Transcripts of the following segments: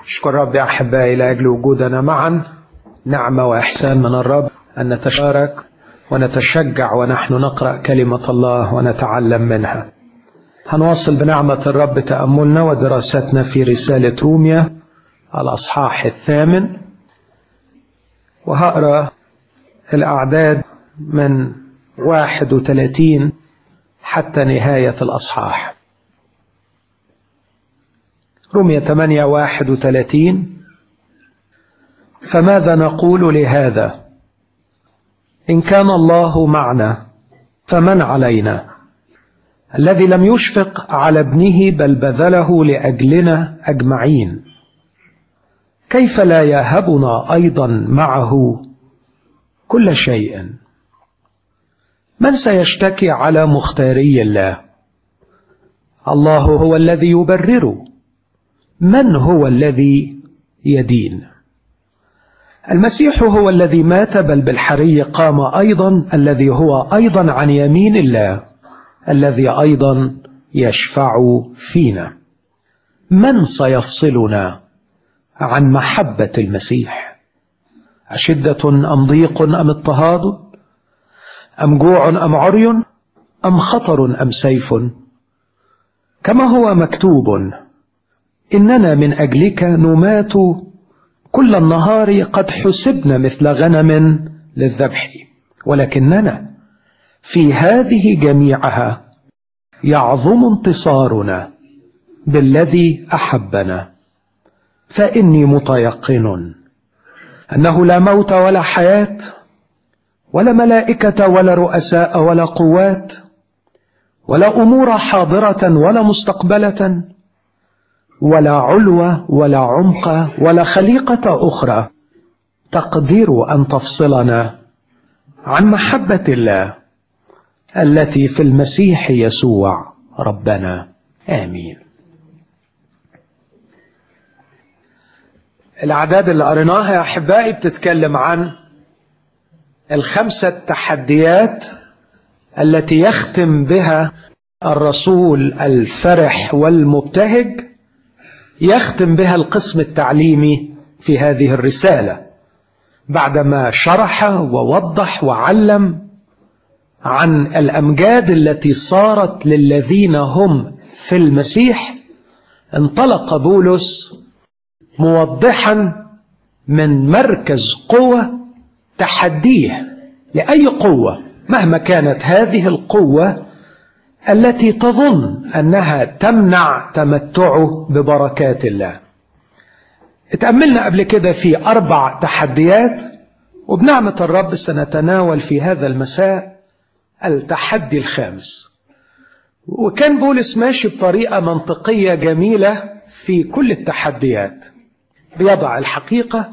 أشكر رب يا أحبائي لأجل وجودنا معا نعمة وإحسان من الرب أن نتشارك ونتشجع ونحن نقرأ كلمة الله ونتعلم منها هنواصل بنعمة الرب تأملنا ودراستنا في رسالة روميا الأصحاح الثامن وهقرأ الأعداد من واحد وثلاثين حتى نهاية الأصحاح رمية 8 واحد وثلاثين فماذا نقول لهذا إن كان الله معنا فمن علينا الذي لم يشفق على ابنه بل بذله لأجلنا أجمعين كيف لا يهبنا أيضا معه كل شيء من سيشتكي على مختاري الله الله هو الذي يبرر من هو الذي يدين المسيح هو الذي مات بل بالحري قام أيضا الذي هو أيضا عن يمين الله الذي أيضا يشفع فينا من سيفصلنا عن محبة المسيح أشدة أم ضيق أم اضطهاد أم جوع أم عري أم خطر أم سيف كما هو مكتوب إننا من أجلك نمات كل النهار قد حسبنا مثل غنم للذبح ولكننا في هذه جميعها يعظم انتصارنا بالذي أحبنا فإني متيقن أنه لا موت ولا حياة ولا ملائكة ولا رؤساء ولا قوات ولا أمور حاضرة ولا مستقبلة ولا علو ولا عمق ولا خليقة أخرى تقدر أن تفصلنا عن محبة الله التي في المسيح يسوع ربنا آمين الأعداد اللي قريناها يا أحبائي بتتكلم عن الخمسة تحديات التي يختم بها الرسول الفرح والمبتهج يختم بها القسم التعليمي في هذه الرسالة بعدما شرح ووضح وعلم عن الأمجاد التي صارت للذين هم في المسيح انطلق بولس موضحا من مركز قوة تحديه لأي قوة مهما كانت هذه القوة التي تظن أنها تمنع تمتعه ببركات الله اتأملنا قبل كده في أربع تحديات وبنعمة الرب سنتناول في هذا المساء التحدي الخامس وكان بولس ماشي بطريقة منطقية جميلة في كل التحديات بيضع الحقيقة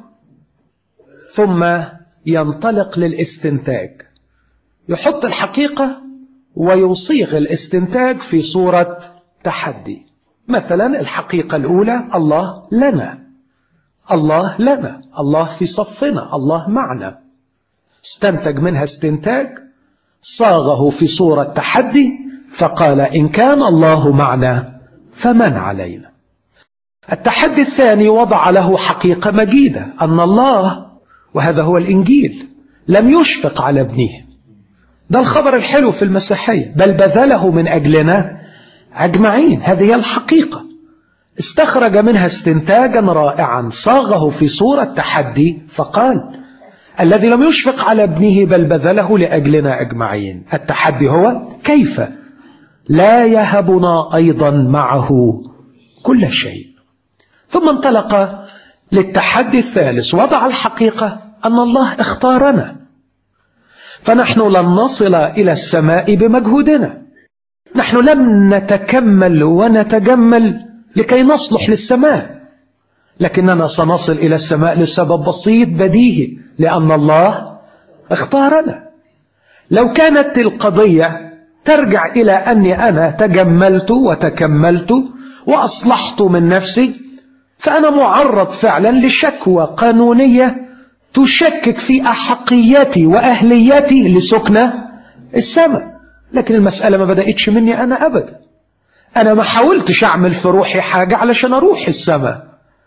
ثم ينطلق للاستنتاج يحط الحقيقة ويصيغ الاستنتاج في صورة تحدي مثلا الحقيقة الأولى الله لنا الله لنا الله في صفنا الله معنا استنتج منها استنتاج صاغه في صورة تحدي فقال إن كان الله معنا فمن علينا التحدي الثاني وضع له حقيقة مجيدة أن الله وهذا هو الإنجيل لم يشفق على ابنه ده الخبر الحلو في المسيحية بل بذله من أجلنا أجمعين هذه هي الحقيقة استخرج منها استنتاجا رائعا صاغه في صورة تحدي فقال الذي لم يشفق على ابنه بل بذله لأجلنا أجمعين التحدي هو كيف لا يهبنا أيضا معه كل شيء ثم انطلق للتحدي الثالث وضع الحقيقة أن الله اختارنا فنحن لن نصل إلى السماء بمجهودنا نحن لم نتكمل ونتجمل لكي نصلح للسماء لكننا سنصل إلى السماء لسبب بسيط بديهي لأن الله اختارنا لو كانت القضية ترجع إلى أني أنا تجملت وتكملت وأصلحت من نفسي فأنا معرض فعلا لشكوى قانونية تشكك في أحقيتي وأهليتي لسكنة السماء لكن المسألة ما بدأتش مني أنا أبدا أنا ما حاولتش أعمل في روحي حاجة علشان أروح السماء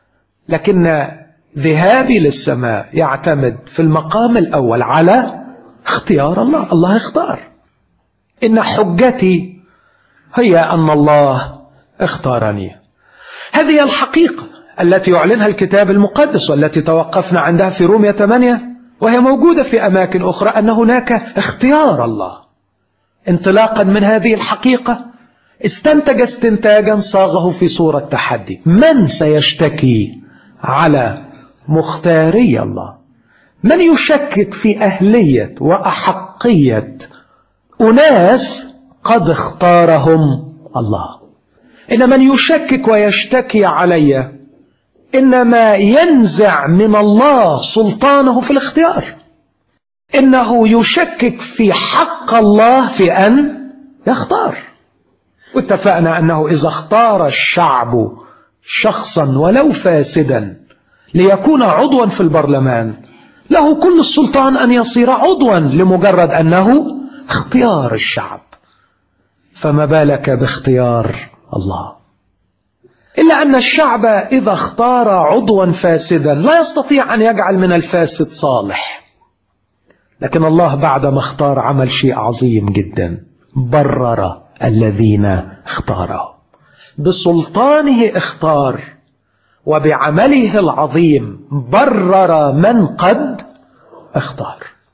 لكن ذهابي للسماء يعتمد في المقام الأول على اختيار الله الله اختار إن حجتي هي أن الله اختارني هذه الحقيقة التي يعلنها الكتاب المقدس والتي توقفنا عندها في رومية 8 وهي موجودة في أماكن أخرى أن هناك اختيار الله انطلاقا من هذه الحقيقة استنتج استنتاجا صاغه في صورة تحدي من سيشتكي على مختاري الله من يشكك في أهلية وأحقية أناس قد اختارهم الله إن من يشكك ويشتكي علي إنما ينزع من الله سلطانه في الاختيار إنه يشكك في حق الله في أن يختار واتفقنا أنه إذا اختار الشعب شخصا ولو فاسدا ليكون عضوا في البرلمان له كل السلطان أن يصير عضوا لمجرد أنه اختيار الشعب فما بالك باختيار الله إلا أن الشعب إذا اختار عضوا فاسدا لا يستطيع أن يجعل من الفاسد صالح لكن الله بعدما اختار عمل شيء عظيم جدا برر الذين اختاره بسلطانه اختار وبعمله العظيم برر من قد اختار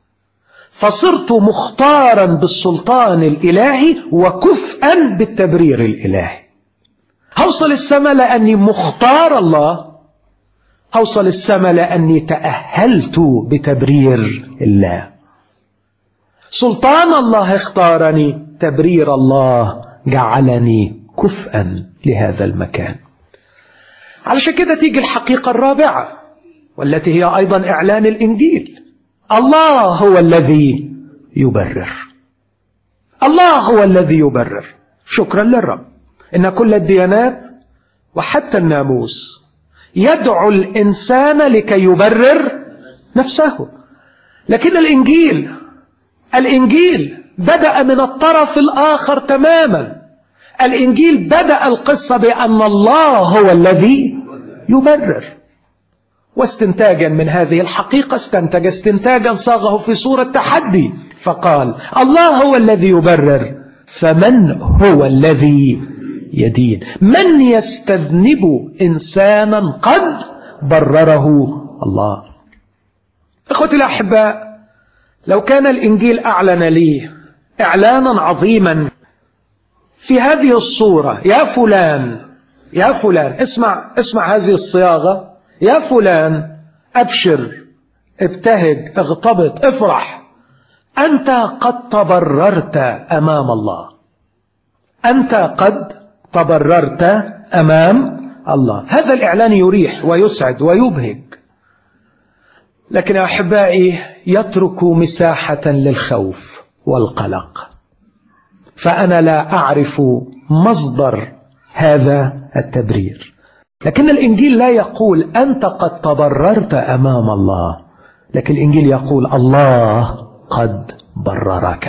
فصرت مختارا بالسلطان الالهي وكفءا بالتبرير الالهي هوصل السماء لاني مختار الله هوصل السماء لاني تاهلت بتبرير الله سلطان الله اختارني تبرير الله جعلني كفءا لهذا المكان علشان كده تيجي الحقيقة الرابعة والتي هي أيضا إعلان الإنجيل الله هو الذي يبرر الله هو الذي يبرر شكرا للرب إن كل الديانات وحتى الناموس يدعو الإنسان لكي يبرر نفسه لكن الإنجيل الإنجيل بدأ من الطرف الآخر تماما الإنجيل بدأ القصة بأن الله هو الذي يبرر واستنتاجا من هذه الحقيقة استنتج استنتاجا صاغه في صورة تحدي فقال الله هو الذي يبرر فمن هو الذي يدين من يستذنب إنسانا قد برره الله اخوتي الأحباء لو كان الإنجيل أعلن لي إعلانا عظيما في هذه الصورة يا فلان يا فلان اسمع اسمع هذه الصياغة يا فلان أبشر ابتهج اغتبط افرح أنت قد تبررت أمام الله أنت قد تبررت أمام الله هذا الإعلان يريح ويسعد ويبهج لكن أحبائي يترك مساحة للخوف والقلق فأنا لا أعرف مصدر هذا التبرير لكن الإنجيل لا يقول أنت قد تبررت أمام الله لكن الإنجيل يقول الله قد بررك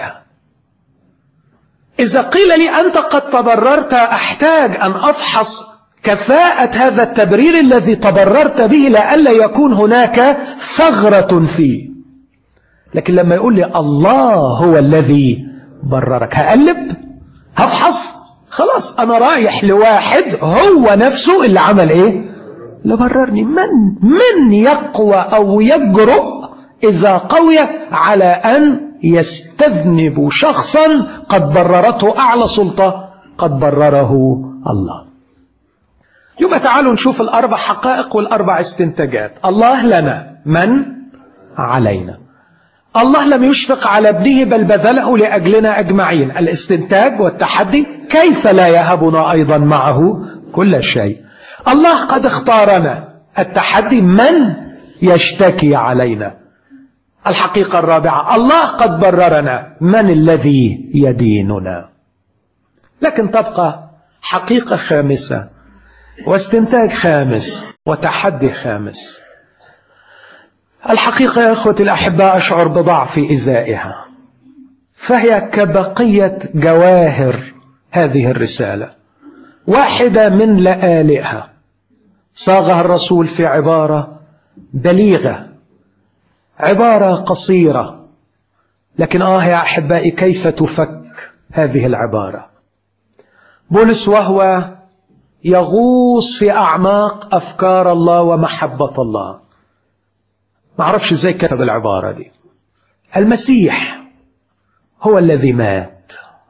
إذا قيل لي أنت قد تبررت أحتاج أن أفحص كفاءة هذا التبرير الذي تبررت به لئلا يكون هناك ثغرة فيه لكن لما يقول لي الله هو الذي بررك هقلب هفحص خلاص انا رايح لواحد هو نفسه اللي عمل ايه اللي بررني من من يقوى او يجرؤ اذا قوي على ان يستذنب شخصا قد بررته اعلى سلطه قد برره الله يبقى تعالوا نشوف الاربع حقائق والاربع استنتاجات الله لنا من علينا الله لم يشفق على ابنه بل بذله لأجلنا أجمعين الاستنتاج والتحدي كيف لا يهبنا أيضا معه كل شيء الله قد اختارنا التحدي من يشتكي علينا الحقيقة الرابعة الله قد بررنا من الذي يديننا لكن تبقى حقيقة خامسة واستنتاج خامس وتحدي خامس الحقيقة يا أخوتي الأحباء أشعر بضعف إزائها فهي كبقية جواهر هذه الرسالة واحدة من لآلئها صاغها الرسول في عبارة بليغة عبارة قصيرة لكن آه يا أحبائي كيف تفك هذه العبارة بولس وهو يغوص في أعماق أفكار الله ومحبة الله ما أعرفش إزاي كتب العبارة دي المسيح هو الذي مات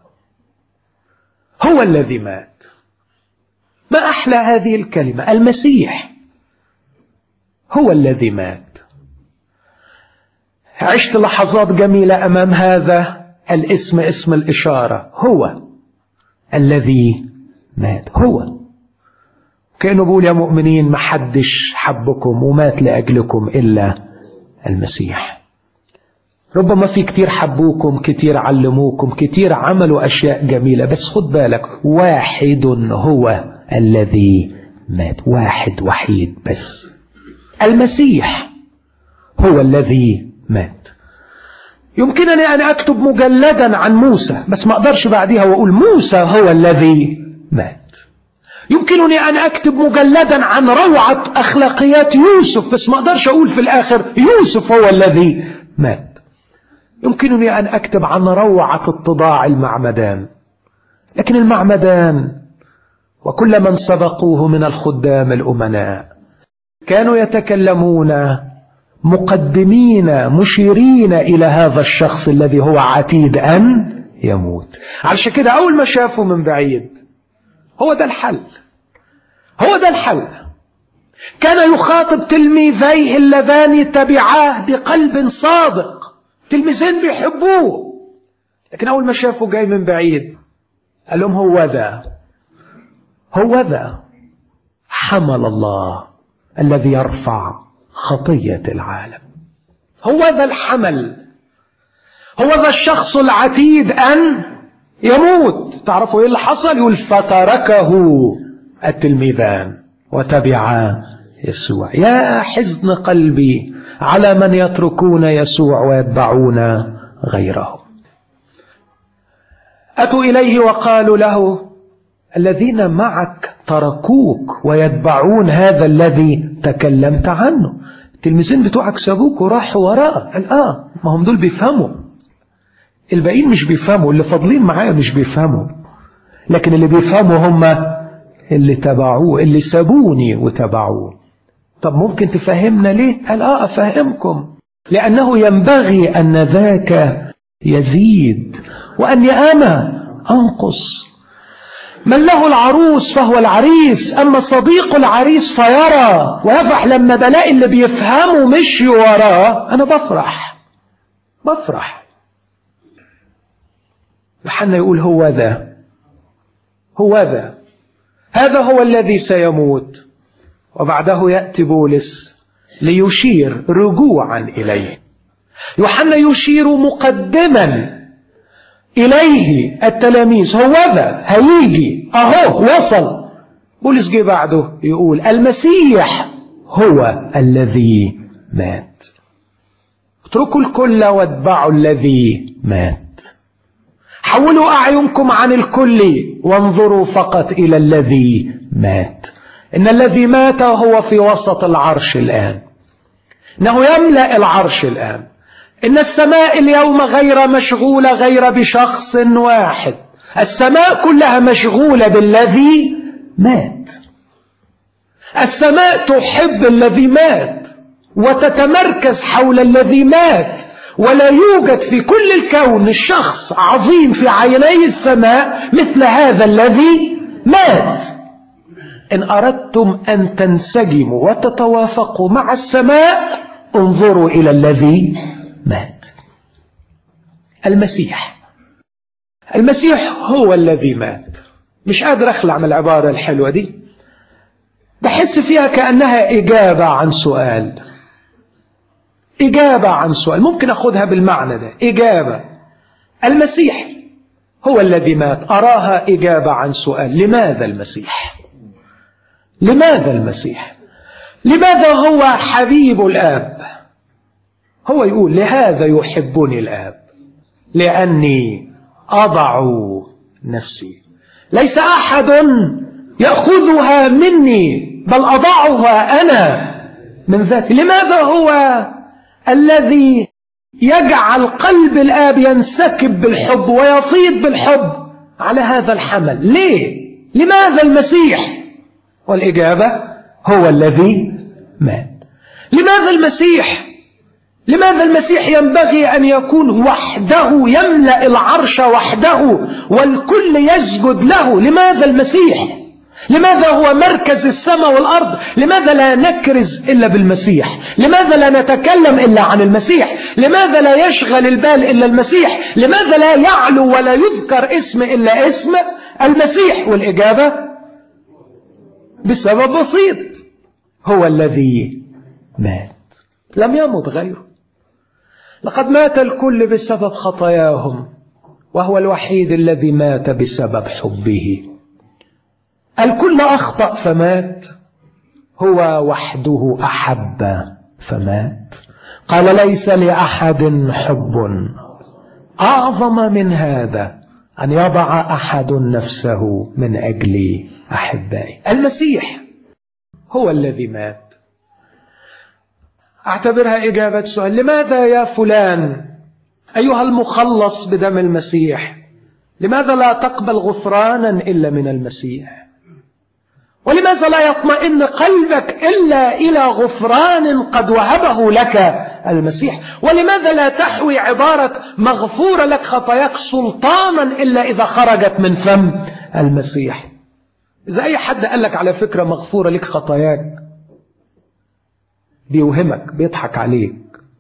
هو الذي مات ما أحلى هذه الكلمة المسيح هو الذي مات عشت لحظات جميلة أمام هذا الاسم اسم الإشارة هو الذي مات هو كأنه بيقول يا مؤمنين محدش حبكم ومات لأجلكم إلا المسيح ربما في كتير حبوكم كتير علموكم كتير عملوا أشياء جميلة بس خد بالك واحد هو الذي مات واحد وحيد بس المسيح هو الذي مات يمكنني أن أكتب مجلدا عن موسى بس ما أقدرش بعدها وأقول موسى هو الذي مات يمكنني أن أكتب مجلدا عن روعة أخلاقيات يوسف بس ما أقدرش أقول في الآخر يوسف هو الذي مات يمكنني أن أكتب عن روعة اتضاع المعمدان لكن المعمدان وكل من سبقوه من الخدام الأمناء كانوا يتكلمون مقدمين مشيرين إلى هذا الشخص الذي هو عتيد أن يموت علشان كده أول ما شافوا من بعيد هو ده الحل هو ده الحل كان يخاطب تلميذيه اللذان تبعاه بقلب صادق تلميذين بيحبوه لكن أول ما شافوا جاي من بعيد قال لهم هو ذا هو ذا حمل الله الذي يرفع خطية العالم هو ذا الحمل هو ذا الشخص العتيد أن يموت تعرفوا إيه اللي حصل يقول فتركه التلميذان وتبعا يسوع يا حزن قلبي على من يتركون يسوع ويتبعون غيره أتوا إليه وقالوا له الذين معك تركوك ويتبعون هذا الذي تكلمت عنه التلميذين بتوعك سابوك وراحوا وراء قال اه ما هم دول بيفهموا الباقيين مش بيفهموا اللي فاضلين معايا مش بيفهموا لكن اللي بيفهموا هم اللي تبعوه اللي سابوني وتبعوه طب ممكن تفهمنا ليه قال اه افهمكم لانه ينبغي ان ذاك يزيد واني انا انقص من له العروس فهو العريس أما صديق العريس فيرى ويفرح لما بلاقي اللي بيفهموا مشي وراه أنا بفرح بفرح يوحنا يقول هو ذا هو ذا هذا هو الذي سيموت وبعده يأتي بولس ليشير رجوعا إليه يوحنا يشير مقدما إليه التلاميذ هو ذا هيجي أهو وصل بولس جه بعده يقول المسيح هو الذي مات اتركوا الكل واتبعوا الذي مات حولوا أعينكم عن الكل وانظروا فقط إلى الذي مات إن الذي مات هو في وسط العرش الآن إنه يملأ العرش الآن إن السماء اليوم غير مشغولة غير بشخص واحد السماء كلها مشغولة بالذي مات السماء تحب الذي مات وتتمركز حول الذي مات ولا يوجد في كل الكون الشخص عظيم في عيني السماء مثل هذا الذي مات إن أردتم أن تنسجموا وتتوافقوا مع السماء انظروا إلى الذي مات المسيح المسيح هو الذي مات مش قادر أخلع من العبارة الحلوة دي بحس فيها كأنها إجابة عن سؤال إجابة عن سؤال ممكن أخذها بالمعنى ده إجابة المسيح هو الذي مات أراها إجابة عن سؤال لماذا المسيح لماذا المسيح لماذا هو حبيب الآب هو يقول لهذا يحبني الآب لأني أضع نفسي ليس أحد يأخذها مني بل أضعها أنا من ذاتي لماذا هو الذي يجعل قلب الآب ينسكب بالحب ويفيض بالحب على هذا الحمل ليه لماذا المسيح والإجابة هو الذي مات لماذا المسيح لماذا المسيح ينبغي أن يكون وحده يملأ العرش وحده والكل يسجد له لماذا المسيح لماذا هو مركز السماء والأرض لماذا لا نكرز إلا بالمسيح لماذا لا نتكلم إلا عن المسيح لماذا لا يشغل البال إلا المسيح لماذا لا يعلو ولا يذكر اسم إلا اسم المسيح والإجابة بسبب بسيط هو الذي مات لم يمت غيره لقد مات الكل بسبب خطاياهم وهو الوحيد الذي مات بسبب حبه الكل أخطأ فمات هو وحده أحب فمات قال ليس لأحد حب أعظم من هذا أن يضع أحد نفسه من أجل أحبائي المسيح هو الذي مات أعتبرها إجابة سؤال لماذا يا فلان أيها المخلص بدم المسيح لماذا لا تقبل غفرانا إلا من المسيح ولماذا لا يطمئن قلبك إلا إلى غفران قد وهبه لك المسيح ولماذا لا تحوي عبارة مغفورة لك خطاياك سلطانا إلا إذا خرجت من فم المسيح إذا أي حد قال لك على فكرة مغفورة لك خطاياك بيوهمك بيضحك عليك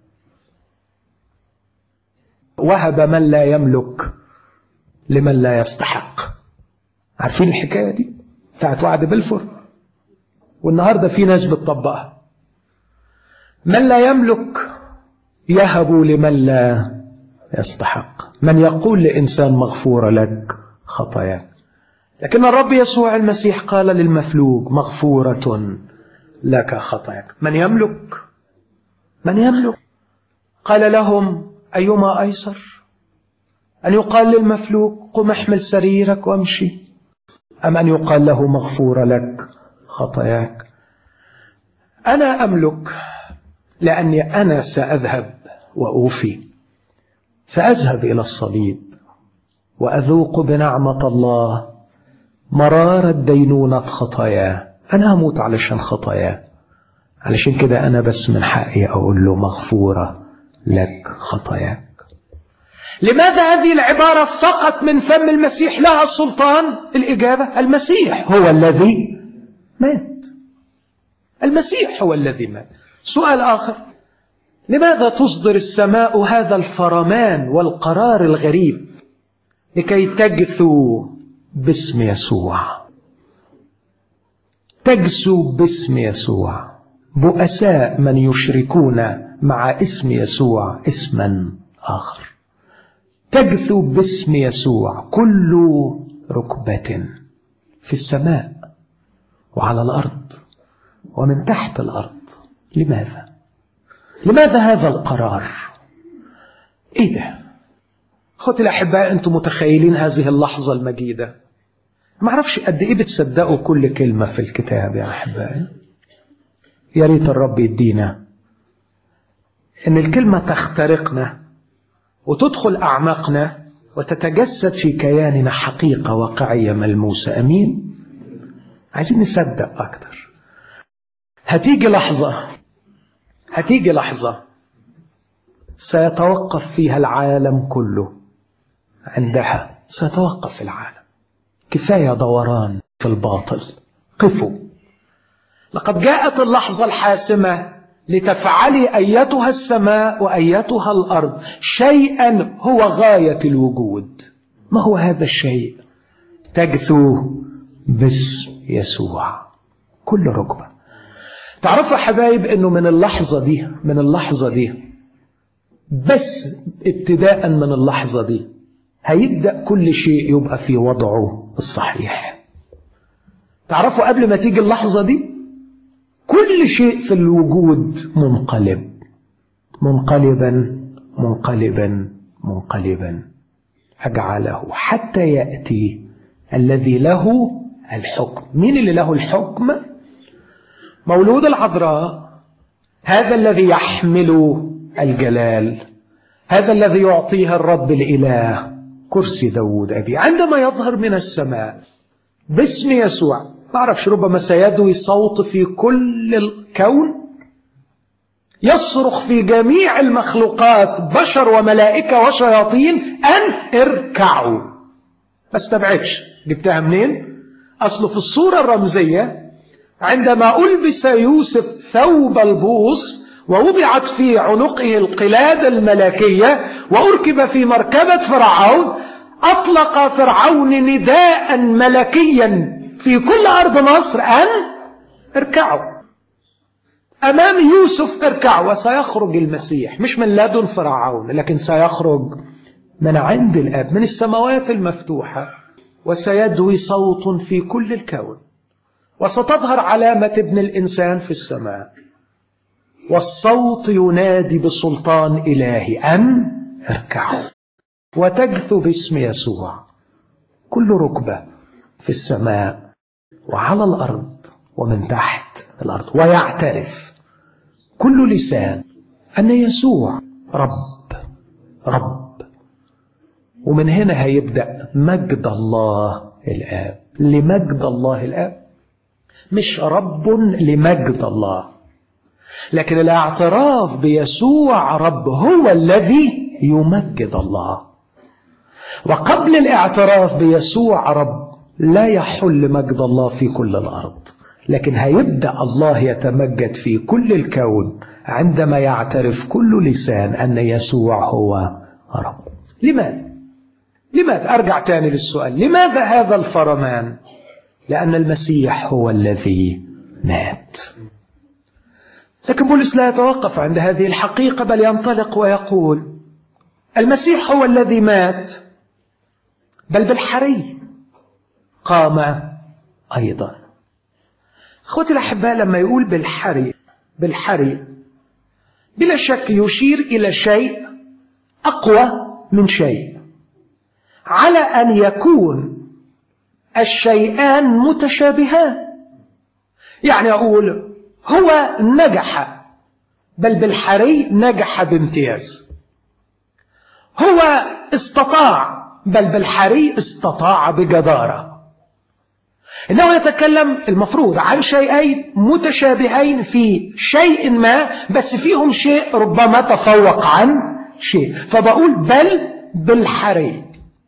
وهب من لا يملك لمن لا يستحق عارفين الحكاية دي بتاعت وعد بلفور والنهاردة في ناس بتطبقها من لا يملك يهب لمن لا يستحق من يقول لإنسان مغفورة لك خطاياك لكن الرب يسوع المسيح قال للمفلوج مغفورة لك خطاياك من يملك من يملك قال لهم أيما أيسر أن يقال للمفلوج قم احمل سريرك وامشي أم أن يقال له مغفورة لك خطاياك أنا أملك لأني أنا سأذهب وأوفي سأذهب إلى الصليب وأذوق بنعمة الله مرارة دينونة خطاياه أنا أموت علشان خطاياه علشان كده أنا بس من حقي أقول له مغفورة لك خطاياك لماذا هذه العبارة فقط من فم المسيح لها السلطان الإجابة المسيح هو الذي مات المسيح هو الذي مات سؤال آخر لماذا تصدر السماء هذا الفرمان والقرار الغريب لكي تجثو باسم يسوع تجسو باسم يسوع بؤساء من يشركون مع اسم يسوع اسما آخر تجثو باسم يسوع كل ركبة في السماء وعلى الأرض ومن تحت الأرض لماذا؟ لماذا هذا القرار؟ إيه ده؟ أخوتي الأحباء أنتم متخيلين هذه اللحظة المجيدة ما أعرفش قد إيه بتصدقوا كل كلمة في الكتاب يا أحبائي يا ريت الرب يدينا إن الكلمة تخترقنا وتدخل أعماقنا وتتجسد في كياننا حقيقة واقعية ملموسة أمين عايزين نصدق أكتر هتيجي لحظة هتيجي لحظة سيتوقف فيها العالم كله عندها سيتوقف العالم كفاية دوران في الباطل قفوا لقد جاءت اللحظة الحاسمة لتفعلي أيتها السماء وأيتها الأرض شيئا هو غاية الوجود ما هو هذا الشيء تجثو باسم يسوع كل ركبة تعرفوا حبايب انه من اللحظة دي من اللحظة دي بس ابتداء من اللحظة دي هيبدأ كل شيء يبقى في وضعه الصحيح تعرفوا قبل ما تيجي اللحظة دي كل شيء في الوجود منقلب منقلبا منقلبا منقلبا أجعله حتى يأتي الذي له الحكم مين اللي له الحكم مولود العذراء هذا الذي يحمل الجلال هذا الذي يعطيه الرب الإله كرسي داود أبي عندما يظهر من السماء باسم يسوع ما أعرفش ربما سيدوي صوت في كل الكون يصرخ في جميع المخلوقات بشر وملائكة وشياطين أن اركعوا ما استبعدش جبتها منين أصله في الصورة الرمزية عندما ألبس يوسف ثوب البوص ووضعت في عنقه القلادة الملكية وأركب في مركبة فرعون أطلق فرعون نداء ملكيا في كل أرض مصر أن اركعوا أمام يوسف اركعوا وسيخرج المسيح مش من لدن فرعون لكن سيخرج من عند الآب من السماوات المفتوحة وسيدوي صوت في كل الكون وستظهر علامة ابن الإنسان في السماء والصوت ينادي بسلطان إلهي أن اركعوا وتجثو باسم يسوع كل ركبة في السماء وعلى الأرض ومن تحت الأرض ويعترف كل لسان أن يسوع رب رب ومن هنا هيبدأ مجد الله الآب لمجد الله الآب مش رب لمجد الله لكن الاعتراف بيسوع رب هو الذي يمجد الله وقبل الاعتراف بيسوع رب لا يحل مجد الله في كل الارض لكن هيبدا الله يتمجد في كل الكون عندما يعترف كل لسان ان يسوع هو رب لماذا لماذا ارجع تاني للسؤال لماذا هذا الفرمان لان المسيح هو الذي مات لكن بولس لا يتوقف عند هذه الحقيقة بل ينطلق ويقول المسيح هو الذي مات بل بالحري قام أيضا أخوتي الأحباء لما يقول بالحري بالحري بلا شك يشير إلى شيء أقوى من شيء على أن يكون الشيئان متشابهان يعني أقول هو نجح بل بالحري نجح بامتياز هو استطاع بل بالحري استطاع بجدارة إنه يتكلم المفروض عن شيئين متشابهين في شيء ما بس فيهم شيء ربما تفوق عن شيء فبقول بل بالحري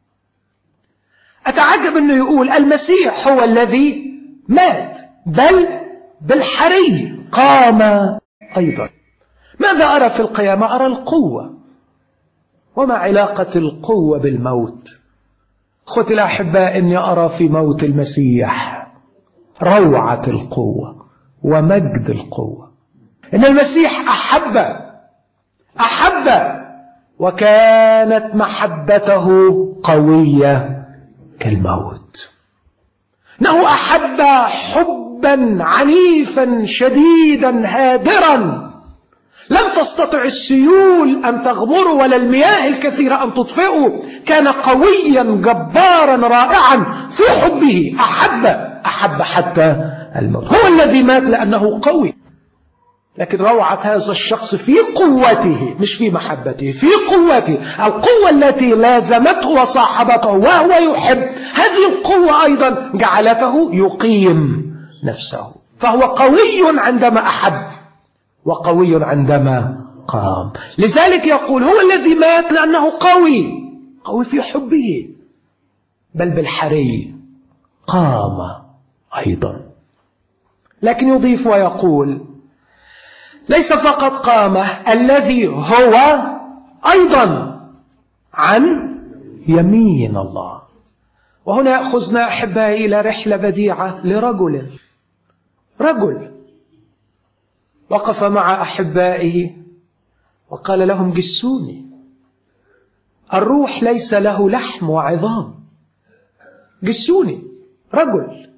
أتعجب أنه يقول المسيح هو الذي مات بل بالحري قام أيضا ماذا أرى في القيامة أرى القوة وما علاقة القوة بالموت أخوتي الأحباء إني أرى في موت المسيح روعة القوة ومجد القوة إن المسيح أحب أحب وكانت محبته قوية كالموت إنه أحب حبا عنيفا شديدا هادرا لم تستطع السيول أن تغمره ولا المياه الكثيرة أن تطفئه كان قويا جبارا رائعا في حبه أحب أحب حتى الموت هو الذي مات لأنه قوي لكن روعة هذا الشخص في قوته مش في محبته في قوته القوة التي لازمته وصاحبته وهو يحب هذه القوة أيضا جعلته يقيم نفسه فهو قوي عندما أحب وقوي عندما قام لذلك يقول هو الذي مات لأنه قوي قوي في حبه بل بالحري قام أيضا لكن يضيف ويقول ليس فقط قام الذي هو أيضا عن يمين الله وهنا يأخذنا أحبائي إلى رحلة بديعة لرجل رجل وقف مع أحبائه وقال لهم جسوني الروح ليس له لحم وعظام جسوني رجل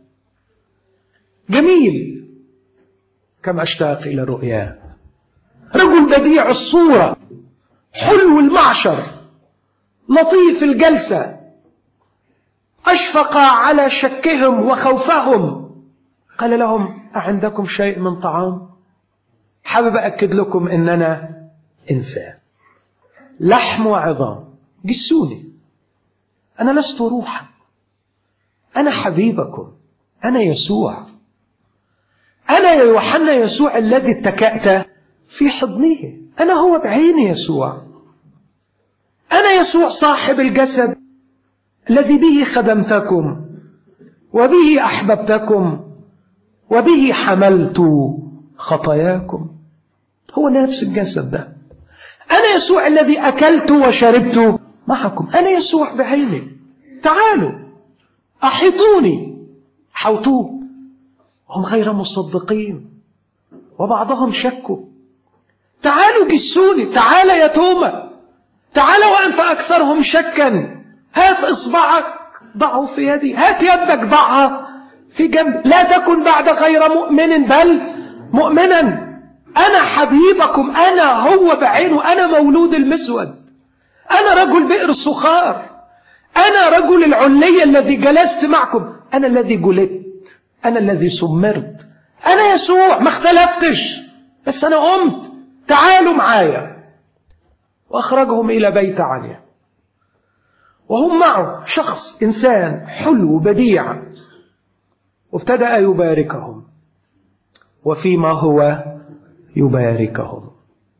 جميل كم أشتاق إلى رؤياه رجل بديع الصورة حلو المعشر لطيف الجلسة أشفق على شكهم وخوفهم قال لهم أعندكم شيء من طعام حابب أكد لكم أن أنا إنسان لحم وعظام جسوني أنا لست روحا أنا حبيبكم أنا يسوع أنا يا يوحنا يسوع الذي اتكأت في حضنه أنا هو بعيني يسوع أنا يسوع صاحب الجسد الذي به خدمتكم وبه أحببتكم وبه حملت خطاياكم هو نفس الجسد ده أنا يسوع الذي أكلت وشربت معكم أنا يسوع بعيني تعالوا أحيطوني حوتوه هم غير مصدقين وبعضهم شكوا تعالوا جسوني تعال يا توما تعال وأنت أكثرهم شكا هات إصبعك ضعه في يدي هات يدك ضعها في جنب لا تكن بعد غير مؤمن بل مؤمنا أنا حبيبكم أنا هو بعينه أنا مولود المسود أنا رجل بئر الصخار أنا رجل العلي الذي جلست معكم أنا الذي جلدت أنا الذي سمرت أنا يسوع ما اختلفتش بس أنا قمت تعالوا معايا وأخرجهم إلى بيت عنيا وهم معه شخص إنسان حلو بديع وابتدأ يباركهم وفيما هو يباركهم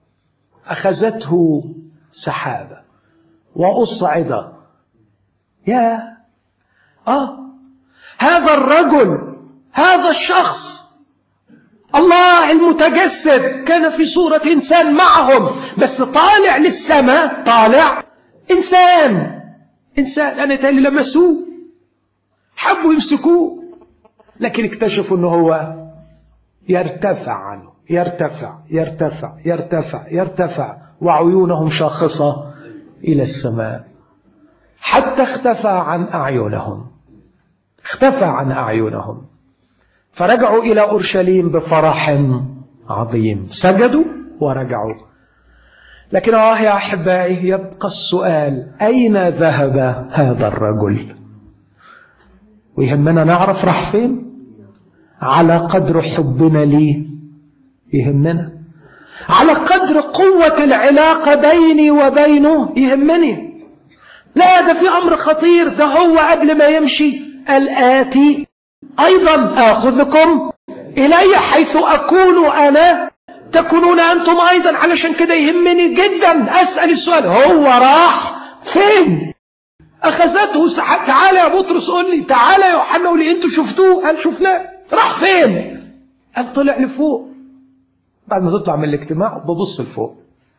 أخذته سحابة وأصعد يا آه هذا الرجل هذا الشخص الله المتجسد كان في صورة إنسان معهم بس طالع للسماء طالع إنسان إنسان أنا تالي لمسوه حبوا يمسكوه لكن اكتشفوا أنه هو يرتفع عنه يرتفع يرتفع يرتفع يرتفع وعيونهم شاخصة إلى السماء حتى اختفى عن أعينهم اختفى عن أعينهم فرجعوا إلى أورشليم بفرح عظيم سجدوا ورجعوا لكن آه يا أحبائي يبقى السؤال أين ذهب هذا الرجل ويهمنا نعرف راح فين على قدر حبنا ليه يهمنا على قدر قوة العلاقة بيني وبينه يهمني لا ده في أمر خطير ده هو قبل ما يمشي الآتي أيضا آخذكم إلي حيث أكون أنا تكونون أنتم أيضا علشان كده يهمني جدا أسأل السؤال هو راح فين أخذته سحاب تعالى يا بطرس قول لي تعالى يا يوحنا قول لي أنتوا شفتوه قال شفناه راح فين قال طلع لفوق بعد ما تطلع من الاجتماع ببص لفوق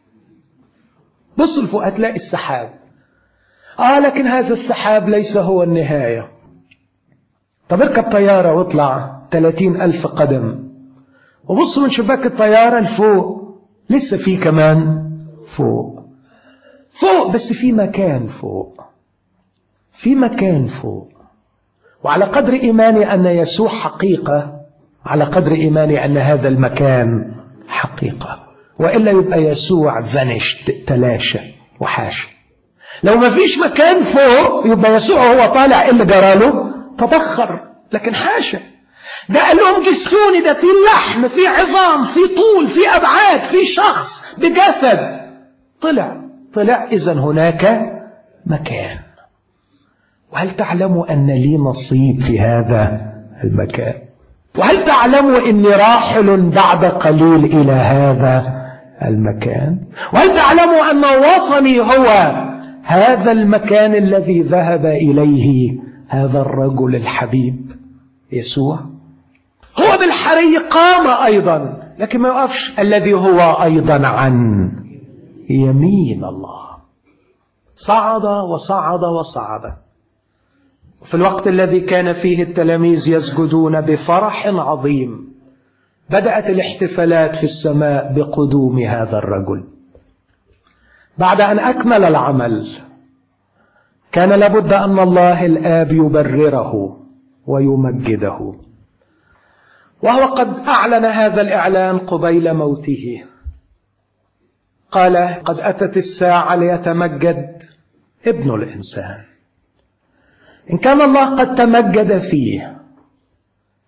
بص لفوق هتلاقي السحاب آه لكن هذا السحاب ليس هو النهاية طب اركب طيارة واطلع 30 ألف قدم وبص من شباك الطيارة لفوق لسه في كمان فوق فوق بس في مكان فوق في مكان فوق وعلى قدر إيماني أن يسوع حقيقة على قدر إيماني أن هذا المكان حقيقة وإلا يبقى يسوع فنش تلاشى وحاشا لو ما فيش مكان فوق يبقى يسوع هو طالع اللي جراله تبخر لكن حاشا ده قال لهم جسوني ده في لحم في عظام في طول في أبعاد في شخص بجسد طلع طلع إذا هناك مكان وهل تعلموا أن لي نصيب في هذا المكان وهل تعلموا أني راحل بعد قليل إلى هذا المكان وهل تعلموا أن وطني هو هذا المكان الذي ذهب إليه هذا الرجل الحبيب يسوع هو بالحري قام أيضا لكن ما يقفش الذي هو أيضا عن يمين الله صعد وصعد وصعد في الوقت الذي كان فيه التلاميذ يسجدون بفرح عظيم بدأت الاحتفالات في السماء بقدوم هذا الرجل بعد أن أكمل العمل كان لابد أن الله الآب يبرره ويمجده وهو قد أعلن هذا الإعلان قبيل موته قال قد أتت الساعة ليتمجد ابن الإنسان إن كان الله قد تمجد فيه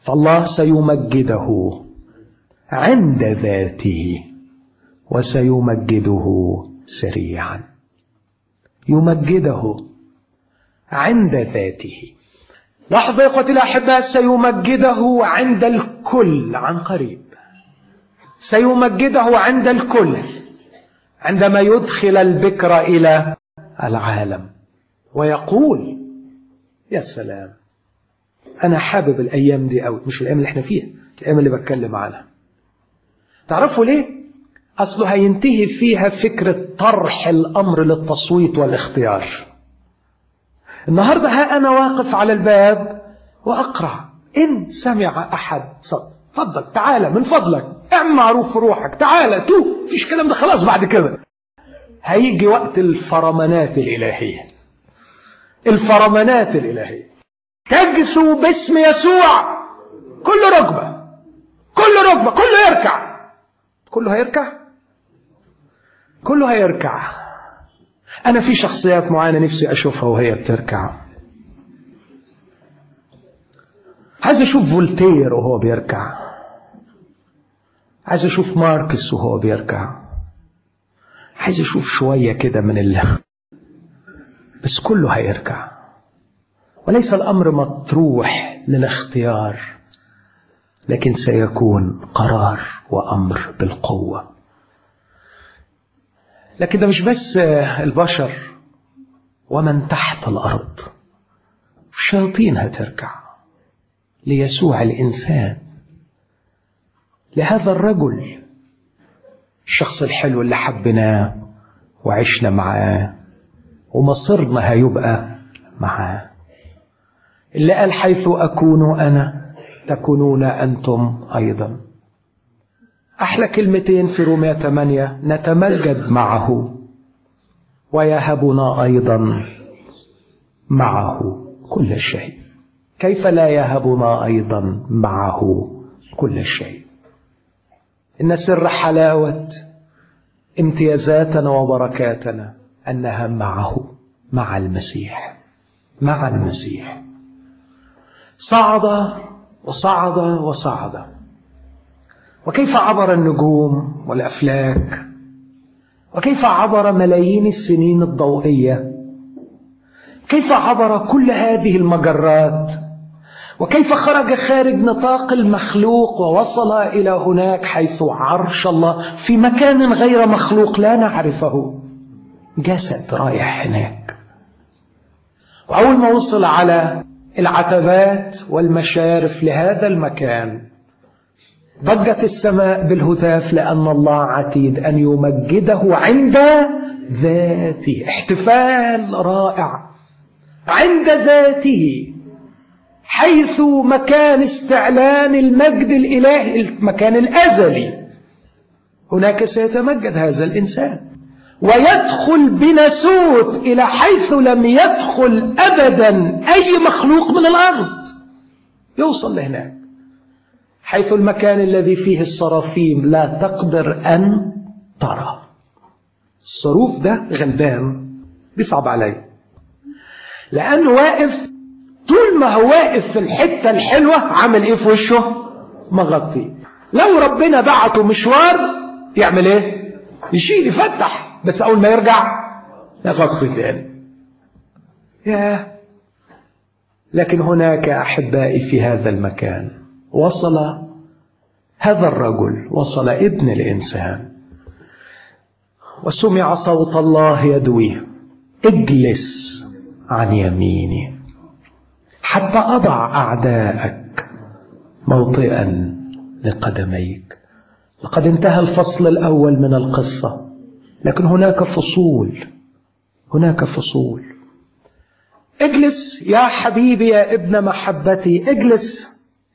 فالله سيمجده عند ذاته وسيمجده سريعا يمجده عند ذاته لحظة يا إخوتي الأحباء سيمجده عند الكل عن قريب سيمجده عند الكل عندما يدخل البكر إلى العالم ويقول يا سلام أنا حابب الأيام دي أوي مش الأيام اللي احنا فيها الأيام اللي بتكلم عنها تعرفوا ليه؟ أصله هينتهي فيها فكرة طرح الأمر للتصويت والاختيار النهاردة ها أنا واقف على الباب وأقرع إن سمع أحد صوت تفضل تعالى من فضلك اعمل معروف في روحك تعالى تو فيش كلام ده خلاص بعد كده هيجي وقت الفرمانات الإلهية الفرمانات الإلهية تجثو باسم يسوع كل ركبة كل ركبة كله يركع كله هيركع كله هيركع أنا في شخصيات معينة نفسي أشوفها وهي بتركع عايز أشوف فولتير وهو بيركع عايز أشوف ماركس وهو بيركع عايز أشوف شوية كده من الله بس كله هيركع وليس الأمر مطروح للاختيار لكن سيكون قرار وأمر بالقوة لكن ده مش بس البشر ومن تحت الأرض الشياطين هتركع ليسوع الإنسان لهذا الرجل الشخص الحلو اللي حبناه وعشنا معاه ومصيرنا هيبقى معاه اللي قال حيث أكون أنا تكونون أنتم أيضا أحلى كلمتين في رومية 8 نتمجد معه ويهبنا أيضا معه كل شيء كيف لا يهبنا أيضا معه كل شيء إن سر حلاوة امتيازاتنا وبركاتنا أنها معه مع المسيح مع المسيح صعد وصعد وصعد وكيف عبر النجوم والافلاك وكيف عبر ملايين السنين الضوئيه كيف عبر كل هذه المجرات وكيف خرج خارج نطاق المخلوق ووصل الى هناك حيث عرش الله في مكان غير مخلوق لا نعرفه جسد رايح هناك واول ما وصل على العتبات والمشارف لهذا المكان ضجت السماء بالهتاف لأن الله عتيد أن يمجده عند ذاته احتفال رائع عند ذاته حيث مكان استعلان المجد الإلهي المكان الأزلي هناك سيتمجد هذا الإنسان ويدخل بنسوت إلى حيث لم يدخل أبدا أي مخلوق من الأرض يوصل لهناك حيث المكان الذي فيه الصرافيم لا تقدر أن ترى الصروف ده غلبان بيصعب علي لأنه واقف طول ما هو واقف في الحتة الحلوة عامل إيه في وشه مغطي لو ربنا بعته مشوار يعمل إيه يشيل يفتح بس أول ما يرجع يغطي تاني ياه لكن هناك أحبائي في هذا المكان وصل هذا الرجل وصل ابن الإنسان وسمع صوت الله يدويه اجلس عن يميني حتى أضع أعداءك موطئا لقدميك لقد انتهى الفصل الأول من القصة لكن هناك فصول هناك فصول اجلس يا حبيبي يا ابن محبتي اجلس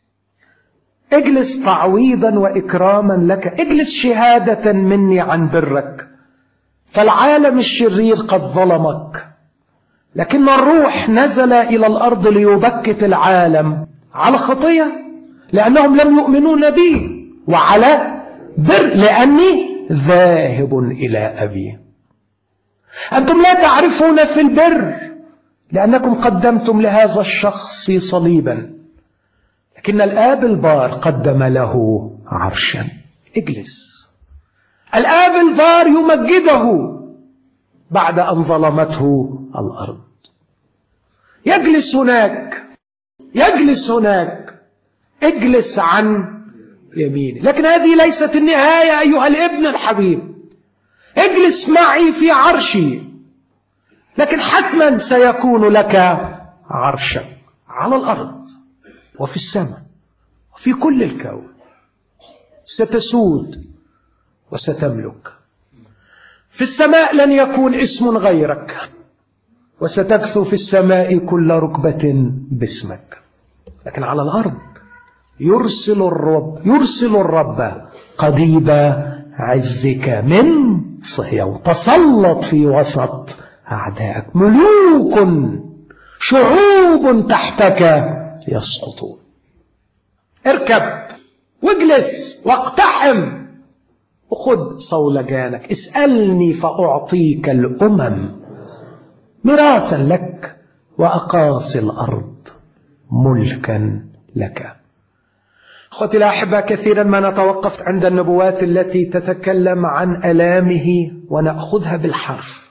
اجلس تعويضا واكراما لك اجلس شهاده مني عن برك فالعالم الشرير قد ظلمك لكن الروح نزل الى الارض ليبكت العالم على خطيه لانهم لم يؤمنون بي وعلى بر لاني ذاهب الى ابي انتم لا تعرفون في البر لانكم قدمتم لهذا الشخص صليبا لكن الآب البار قدم له عرشا اجلس الآب البار يمجده بعد أن ظلمته الأرض يجلس هناك يجلس هناك اجلس عن يمينه لكن هذه ليست النهاية أيها الابن الحبيب اجلس معي في عرشي لكن حتما سيكون لك عرشا على الأرض وفي السماء وفي كل الكون ستسود وستملك في السماء لن يكون اسم غيرك وستكثو في السماء كل ركبة باسمك لكن على الأرض يرسل الرب يرسل الرب قضيب عزك من صهيون تسلط في وسط أعدائك ملوك شعوب تحتك يسقطون اركب واجلس واقتحم وخذ صولجانك اسألني فأعطيك الأمم ميراثا لك وأقاصي الأرض ملكا لك اخوتي الاحبه كثيرا ما نتوقف عند النبوات التي تتكلم عن الامه وناخذها بالحرف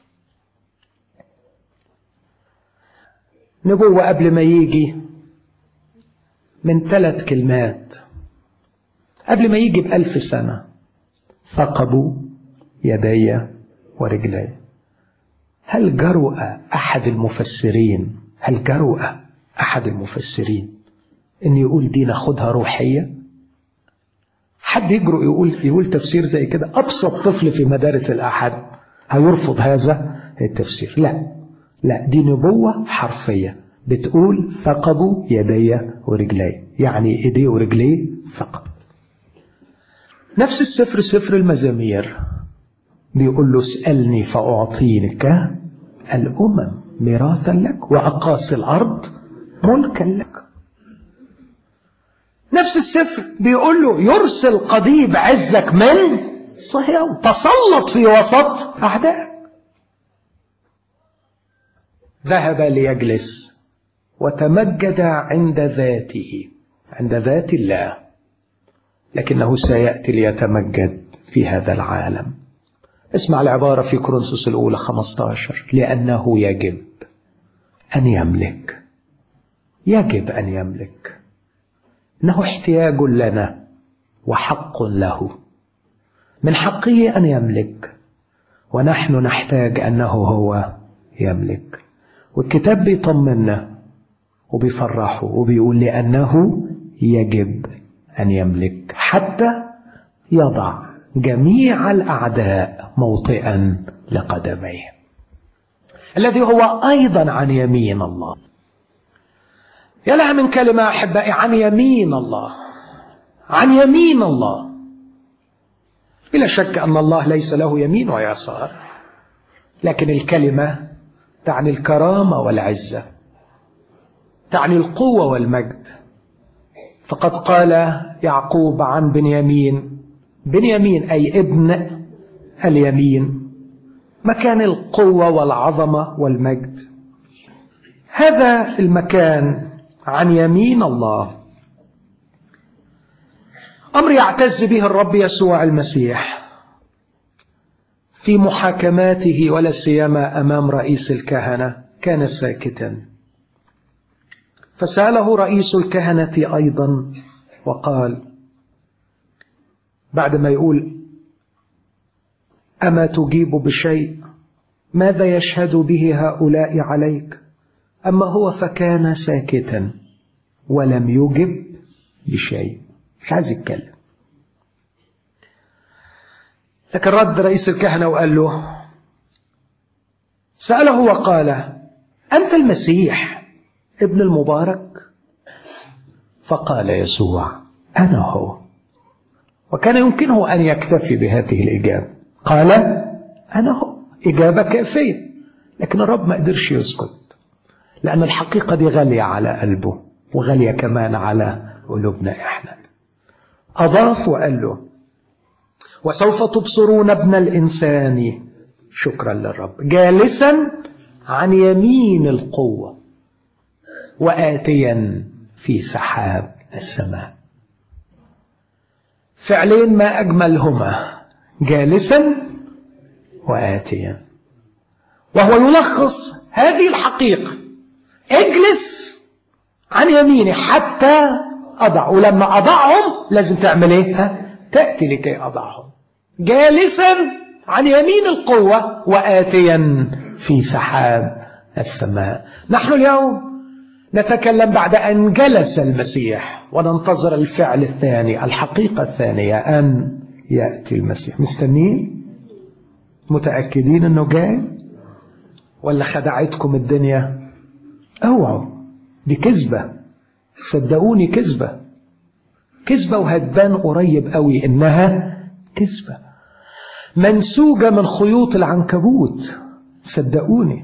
نبوه قبل ما يجي من ثلاث كلمات قبل ما يجي بألف سنة ثقبوا يدي ورجلي هل جرؤ أحد المفسرين هل جرؤ أحد المفسرين إن يقول دي ناخدها روحية حد يجرؤ يقول يقول تفسير زي كده أبسط طفل في مدارس الأحد هيرفض هذا التفسير لا لا دي نبوة حرفية بتقول ثقبوا يدي ورجلي يعني ايديه ورجليه ثقب نفس السفر سفر المزامير بيقول له اسألني فأعطينك الأمم ميراثا لك وأقاصي الأرض ملكا لك نفس السفر بيقول له يرسل قضيب عزك من صهيون تسلط في وسط أعدائك ذهب ليجلس وتمجد عند ذاته عند ذات الله لكنه سيأتي ليتمجد في هذا العالم اسمع العبارة في كورنثوس الأولى 15 لأنه يجب أن يملك يجب أن يملك إنه احتياج لنا وحق له من حقه أن يملك ونحن نحتاج أنه هو يملك والكتاب بيطمنا وبيفرحه وبيقول لأنه يجب أن يملك حتى يضع جميع الأعداء موطئا لقدميه الذي هو أيضا عن يمين الله يا لها من كلمة أحبائي عن يمين الله عن يمين الله بلا شك أن الله ليس له يمين ويسار لكن الكلمة تعني الكرامة والعزة تعني القوة والمجد فقد قال يعقوب عن بنيامين بنيامين أي ابن اليمين مكان القوة والعظمة والمجد هذا المكان عن يمين الله أمر يعتز به الرب يسوع المسيح في محاكماته ولا سيما أمام رئيس الكهنة كان ساكتا فسأله رئيس الكهنة أيضا وقال بعد ما يقول أما تجيب بشيء ماذا يشهد به هؤلاء عليك أما هو فكان ساكتا ولم يجب بشيء مش عايز يتكلم لكن رد رئيس الكهنة وقال له سأله وقال أنت المسيح ابن المبارك فقال يسوع أنا هو وكان يمكنه أن يكتفي بهذه الإجابة قال أنا هو إجابة كافية لكن الرب ما قدرش يسكت لأن الحقيقة دي غالية على قلبه وغالية كمان على قلوبنا إحنا أضاف وقال له وسوف تبصرون ابن الإنسان شكرا للرب جالسا عن يمين القوة وآتيا في سحاب السماء فعلين ما أجملهما جالسا وآتيا وهو يلخص هذه الحقيقة اجلس عن يميني حتى أضع ولما أضعهم لازم تعمل إيه ها؟ تأتي لكي أضعهم جالسا عن يمين القوة وآتيا في سحاب السماء نحن اليوم نتكلم بعد أن جلس المسيح وننتظر الفعل الثاني الحقيقة الثانية أن يأتي المسيح مستنين متأكدين أنه جاي ولا خدعتكم الدنيا اوعوا دي كذبة صدقوني كذبة كذبة وهتبان قريب قوي إنها كذبة منسوجة من خيوط العنكبوت صدقوني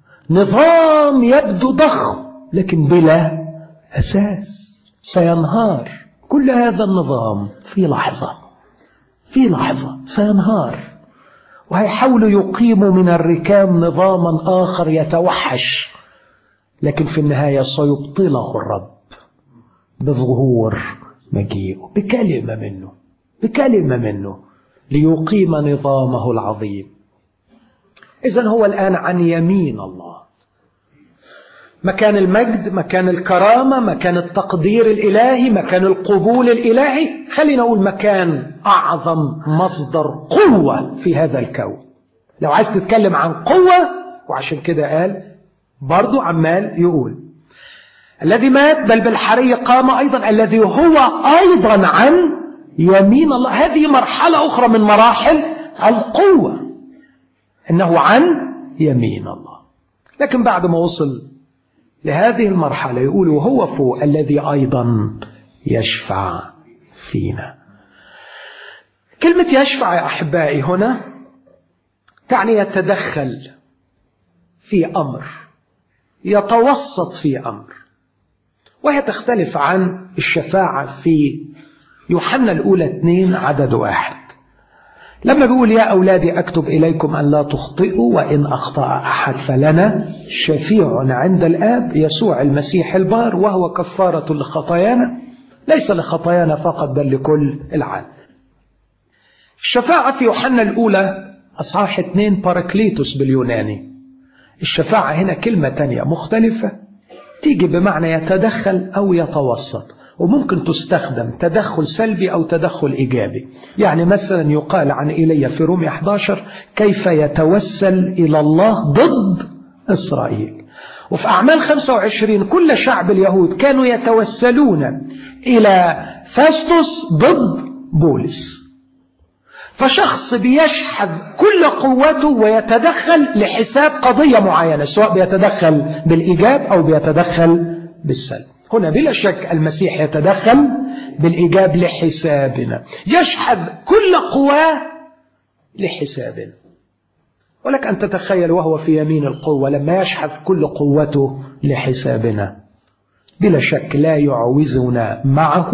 نظام يبدو ضخم لكن بلا أساس سينهار كل هذا النظام في لحظة في لحظة سينهار وهيحاولوا يقيموا من الركام نظاما آخر يتوحش لكن في النهاية سيبطله الرب بظهور مجيئه بكلمة منه بكلمة منه ليقيم نظامه العظيم إذا هو الآن عن يمين الله مكان المجد مكان الكرامة مكان التقدير الإلهي مكان القبول الإلهي خلينا نقول مكان أعظم مصدر قوة في هذا الكون لو عايز تتكلم عن قوة وعشان كده قال برضو عمال يقول الذي مات بل بالحري قام أيضا الذي هو أيضا عن يمين الله هذه مرحلة أخرى من مراحل القوة إنه عن يمين الله لكن بعد ما وصل لهذه المرحلة يقول وهو فوق الذي أيضا يشفع فينا كلمة يشفع يا أحبائي هنا تعني يتدخل في أمر يتوسط في أمر وهي تختلف عن الشفاعة في يوحنا الأولى اثنين عدد واحد لما بيقول يا أولادي أكتب إليكم أن لا تخطئوا وإن أخطأ أحد فلنا شفيع عند الآب يسوع المسيح البار وهو كفارة لخطايانا ليس لخطايانا فقط بل لكل العالم الشفاعة في يوحنا الأولى أصحاح اثنين باراكليتوس باليوناني الشفاعة هنا كلمة تانية مختلفة تيجي بمعنى يتدخل أو يتوسط وممكن تستخدم تدخل سلبي أو تدخل إيجابي يعني مثلا يقال عن إيليا في رومية 11 كيف يتوسل إلى الله ضد إسرائيل وفي أعمال 25 كل شعب اليهود كانوا يتوسلون إلى فاستوس ضد بولس فشخص بيشحذ كل قوته ويتدخل لحساب قضية معينة سواء بيتدخل بالإيجاب أو بيتدخل بالسلب هنا بلا شك المسيح يتدخل بالإيجاب لحسابنا يشحذ كل قواه لحسابنا ولك أن تتخيل وهو في يمين القوة لما يشحذ كل قوته لحسابنا بلا شك لا يعوزنا معه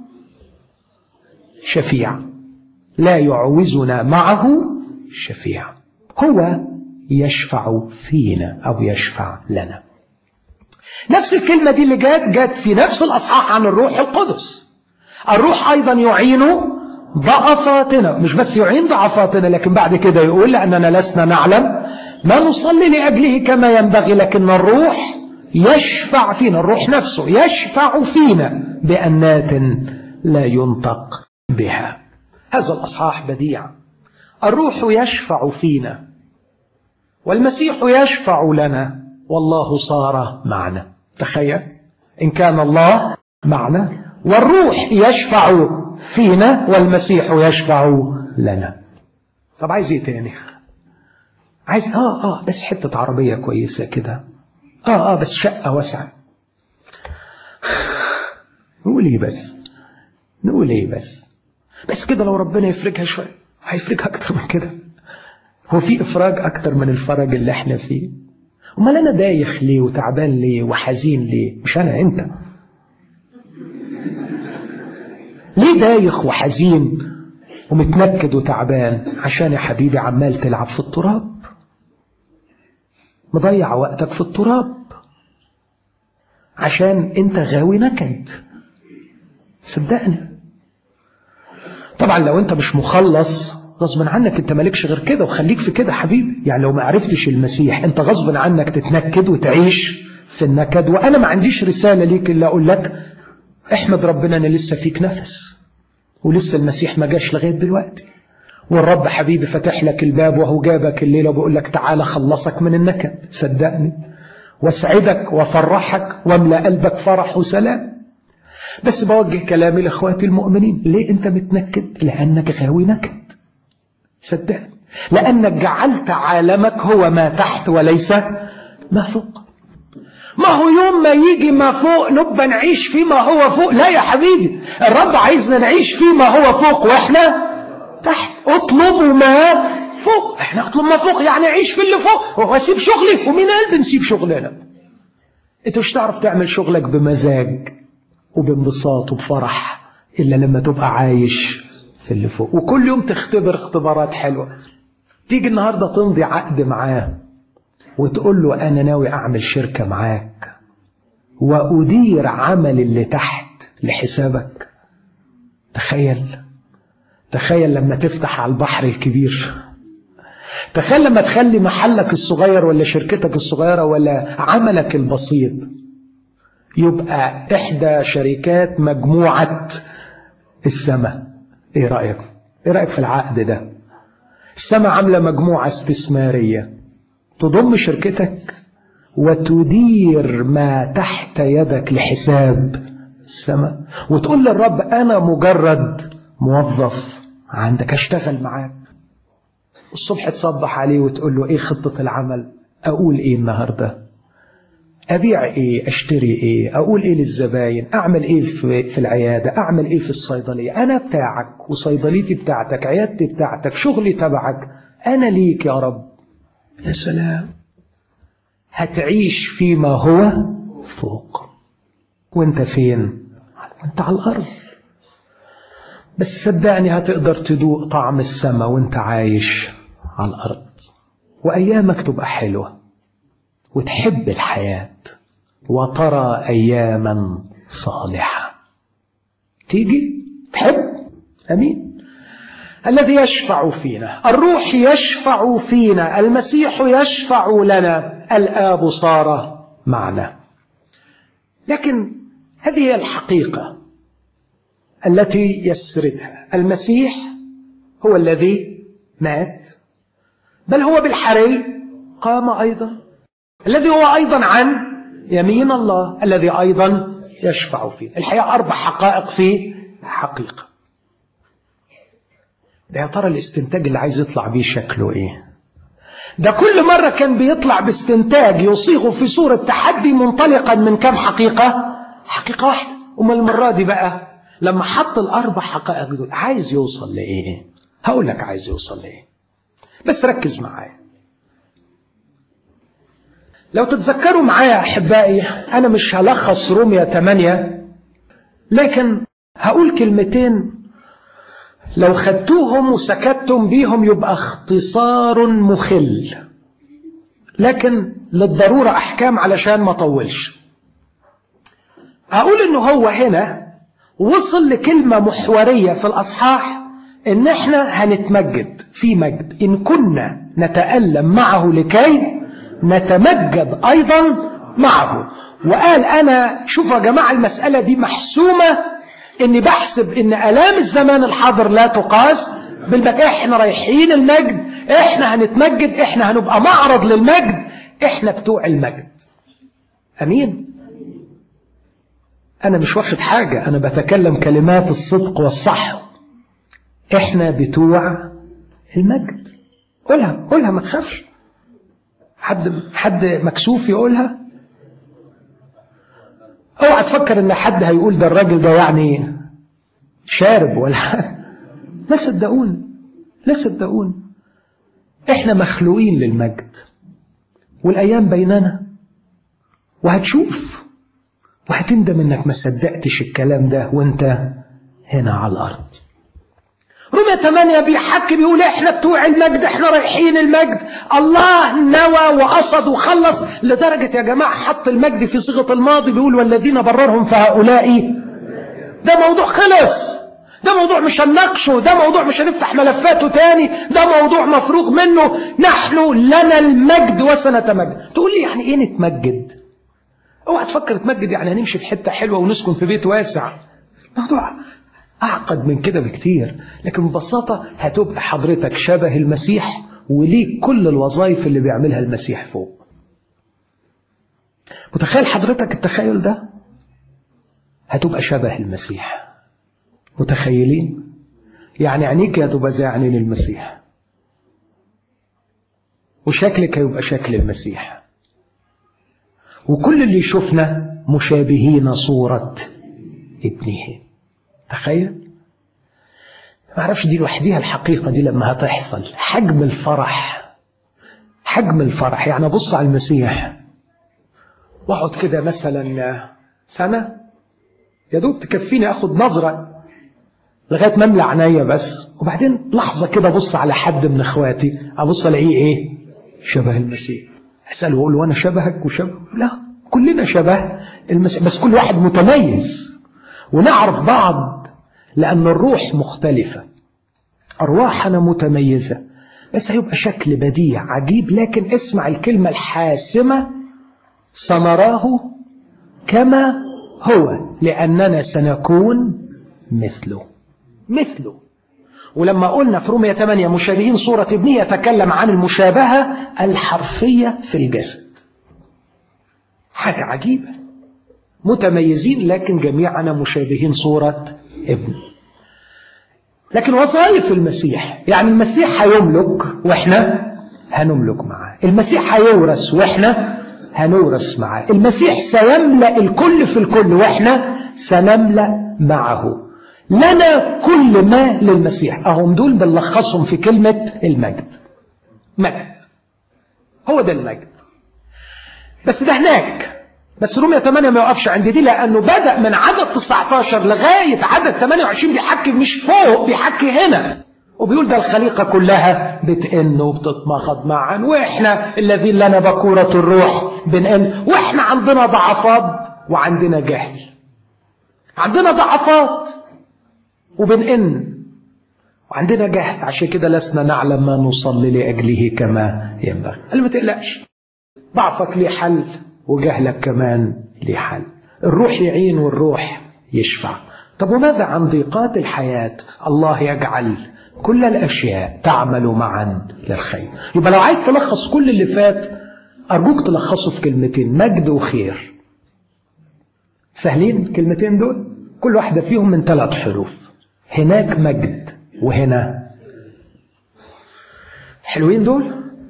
شفيع لا يعوزنا معه شفيع هو يشفع فينا أو يشفع لنا نفس الكلمة دي اللي جات جات في نفس الأصحاح عن الروح القدس الروح أيضا يعين ضعفاتنا مش بس يعين ضعفاتنا لكن بعد كده يقول لأننا لسنا نعلم ما نصلي لأجله كما ينبغي لكن الروح يشفع فينا الروح نفسه يشفع فينا بأنات لا ينطق بها هذا الأصحاح بديع الروح يشفع فينا والمسيح يشفع لنا والله صار معنا تخيل إن كان الله معنا والروح يشفع فينا والمسيح يشفع لنا طب عايز ايه تاني عايز اه اه بس حتة عربية كويسة كده اه اه بس شقة واسعة نقول ايه بس نقول ايه بس بس كده لو ربنا يفرجها شوية هيفرجها اكتر من كده هو في افراج اكتر من الفرج اللي احنا فيه امال انا دايخ ليه وتعبان ليه وحزين ليه مش انا انت ليه دايخ وحزين ومتنكد وتعبان عشان يا حبيبي عمال تلعب في التراب مضيع وقتك في التراب عشان انت غاوي نكد صدقني طبعا لو انت مش مخلص غصب عنك انت مالكش غير كده وخليك في كده حبيبي يعني لو ما عرفتش المسيح انت غصب عنك تتنكد وتعيش في النكد وانا ما عنديش رسالة ليك الا اقول لك احمد ربنا ان لسه فيك نفس ولسه المسيح ما جاش لغاية دلوقتي والرب حبيبي فتح لك الباب وهو جابك الليلة وبيقول لك تعالى خلصك من النكد صدقني واسعدك وافرحك واملأ قلبك فرح وسلام بس بوجه كلامي لاخواتي المؤمنين ليه انت متنكد لانك غاوي نكد صدقني لانك جعلت عالمك هو ما تحت وليس ما فوق ما هو يوم ما يجي ما فوق نبقى نعيش فيما هو فوق لا يا حبيبي الرب عايزنا نعيش فيما هو فوق واحنا تحت اطلبوا ما فوق احنا اطلب ما فوق يعني اعيش في اللي فوق واسيب شغلي ومين قال بنسيب شغلنا انت مش تعرف تعمل شغلك بمزاج وبانبساط وبفرح الا لما تبقى عايش في اللي فوق وكل يوم تختبر اختبارات حلوه تيجي النهارده تمضي عقد معاه وتقول له انا ناوي اعمل شركه معاك وادير عمل اللي تحت لحسابك تخيل تخيل لما تفتح على البحر الكبير تخيل لما تخلي محلك الصغير ولا شركتك الصغيرة ولا عملك البسيط يبقى إحدى شركات مجموعة السماء إيه رأيك؟ إيه رأيك في العقد ده؟ السماء عاملة مجموعة استثمارية تضم شركتك وتدير ما تحت يدك لحساب السماء وتقول للرب أنا مجرد موظف عندك اشتغل معاك الصبح تصبح عليه وتقول له ايه خطة العمل اقول ايه النهاردة ابيع ايه اشتري ايه اقول ايه للزباين اعمل ايه في, في العيادة اعمل ايه في الصيدلية انا بتاعك وصيدليتي بتاعتك عيادتي بتاعتك شغلي تبعك انا ليك يا رب يا سلام هتعيش فيما هو فوق وانت فين وانت على الارض بس صدقني هتقدر تدوق طعم السماء وانت عايش على الأرض وأيامك تبقى حلوة وتحب الحياة وترى أياما صالحة تيجي تحب أمين الذي يشفع فينا الروح يشفع فينا المسيح يشفع لنا الآب صار معنا لكن هذه هي الحقيقة التي يسردها المسيح هو الذي مات بل هو بالحري قام أيضا الذي هو أيضا عن يمين الله الذي أيضا يشفع فيه الحقيقة أربع حقائق في حقيقة ده يا ترى الاستنتاج اللي عايز يطلع بيه شكله ايه ده كل مرة كان بيطلع باستنتاج يصيغه في صورة تحدي منطلقا من كم حقيقة حقيقة واحدة أما المرة دي بقى لما حط الأربع حقائق دول عايز يوصل لإيه هقول لك عايز يوصل لإيه بس ركز معايا لو تتذكروا معايا أحبائي أنا مش هلخص رومية 8 لكن هقول كلمتين لو خدتوهم وسكتتم بيهم يبقى اختصار مخل لكن للضرورة أحكام علشان ما طولش أقول إنه هو هنا وصل لكلمة محورية في الأصحاح إن إحنا هنتمجد في مجد إن كنا نتألم معه لكي نتمجد أيضا معه وقال أنا شوفوا يا جماعة المسألة دي محسومة إني بحسب إن آلام الزمان الحاضر لا تقاس بالمجد إحنا رايحين المجد إحنا هنتمجد إحنا هنبقى معرض للمجد إحنا بتوع المجد أمين أنا مش واخد حاجة أنا بتكلم كلمات الصدق والصح إحنا بتوع المجد قولها قولها ما تخافش حد حد مكسوف يقولها اوعى تفكر ان حد هيقول ده الراجل ده يعني شارب ولا لا صدقوني لا صدقوني احنا مخلوقين للمجد والايام بيننا وهتشوف وهتندم انك ما صدقتش الكلام ده وانت هنا على الارض رمية 8 بيحكي بيقول احنا بتوع المجد احنا رايحين المجد الله نوى وقصد وخلص لدرجة يا جماعة حط المجد في صيغة الماضي بيقول والذين بررهم فهؤلاء ده موضوع خلص ده موضوع مش هنناقشه ده موضوع مش هنفتح ملفاته تاني ده موضوع مفروغ منه نحن لنا المجد وسنتمجد تقول لي يعني ايه نتمجد اوعى تفكر تمجد يعني هنمشي في حته حلوه ونسكن في بيت واسع موضوع اعقد من كده بكتير لكن ببساطه هتبقى حضرتك شبه المسيح وليك كل الوظائف اللي بيعملها المسيح فوق متخيل حضرتك التخيل ده هتبقى شبه المسيح متخيلين يعني عينيك هتبقى زي عينين المسيح وشكلك هيبقى شكل المسيح وكل اللي يشوفنا مشابهين صورة ابنه تخيل ما اعرفش دي لوحديها الحقيقة دي لما هتحصل حجم الفرح حجم الفرح يعني ابص على المسيح واقعد كده مثلا سنة يا دوب تكفيني اخد نظرة لغاية ما املى عينيا بس وبعدين لحظة كده ابص على حد من اخواتي ابص الاقيه ايه شبه المسيح اساله واقول له انا شبهك وشبه لا كلنا شبه المسيح بس كل واحد متميز ونعرف بعض لأن الروح مختلفة أرواحنا متميزة بس هيبقى شكل بديع عجيب لكن اسمع الكلمة الحاسمة سنراه كما هو لأننا سنكون مثله مثله ولما قلنا في رومية 8 مشابهين صورة ابنه يتكلم عن المشابهة الحرفية في الجسد حاجة عجيبة متميزين لكن جميعنا مشابهين صورة ابن لكن وظائف المسيح يعني المسيح هيملك واحنا هنملك معاه المسيح هيورث واحنا هنورث معاه المسيح سيملأ الكل في الكل واحنا سنملأ معه لنا كل ما للمسيح اهم دول بنلخصهم في كلمة المجد مجد هو ده المجد بس ده هناك بس رومية 8 ما يقفش عند دي لأنه بدأ من عدد 19 لغاية عدد 28 بيحكي مش فوق بيحكي هنا وبيقول ده الخليقة كلها بتئن وبتتمخض معا وإحنا الذين لنا بكورة الروح بنئن وإحنا عندنا ضعفات وعندنا جهل عندنا ضعفات وبنئن وعندنا جهل عشان كده لسنا نعلم ما نصلي لأجله كما ينبغي قال ما تقلقش ضعفك ليه حل وجهلك كمان ليه حل الروح يعين والروح يشفع طب وماذا عن ضيقات الحياة الله يجعل كل الأشياء تعمل معا للخير يبقى لو عايز تلخص كل اللي فات أرجوك تلخصه في كلمتين مجد وخير سهلين الكلمتين دول كل واحدة فيهم من ثلاث حروف هناك مجد وهنا حلوين دول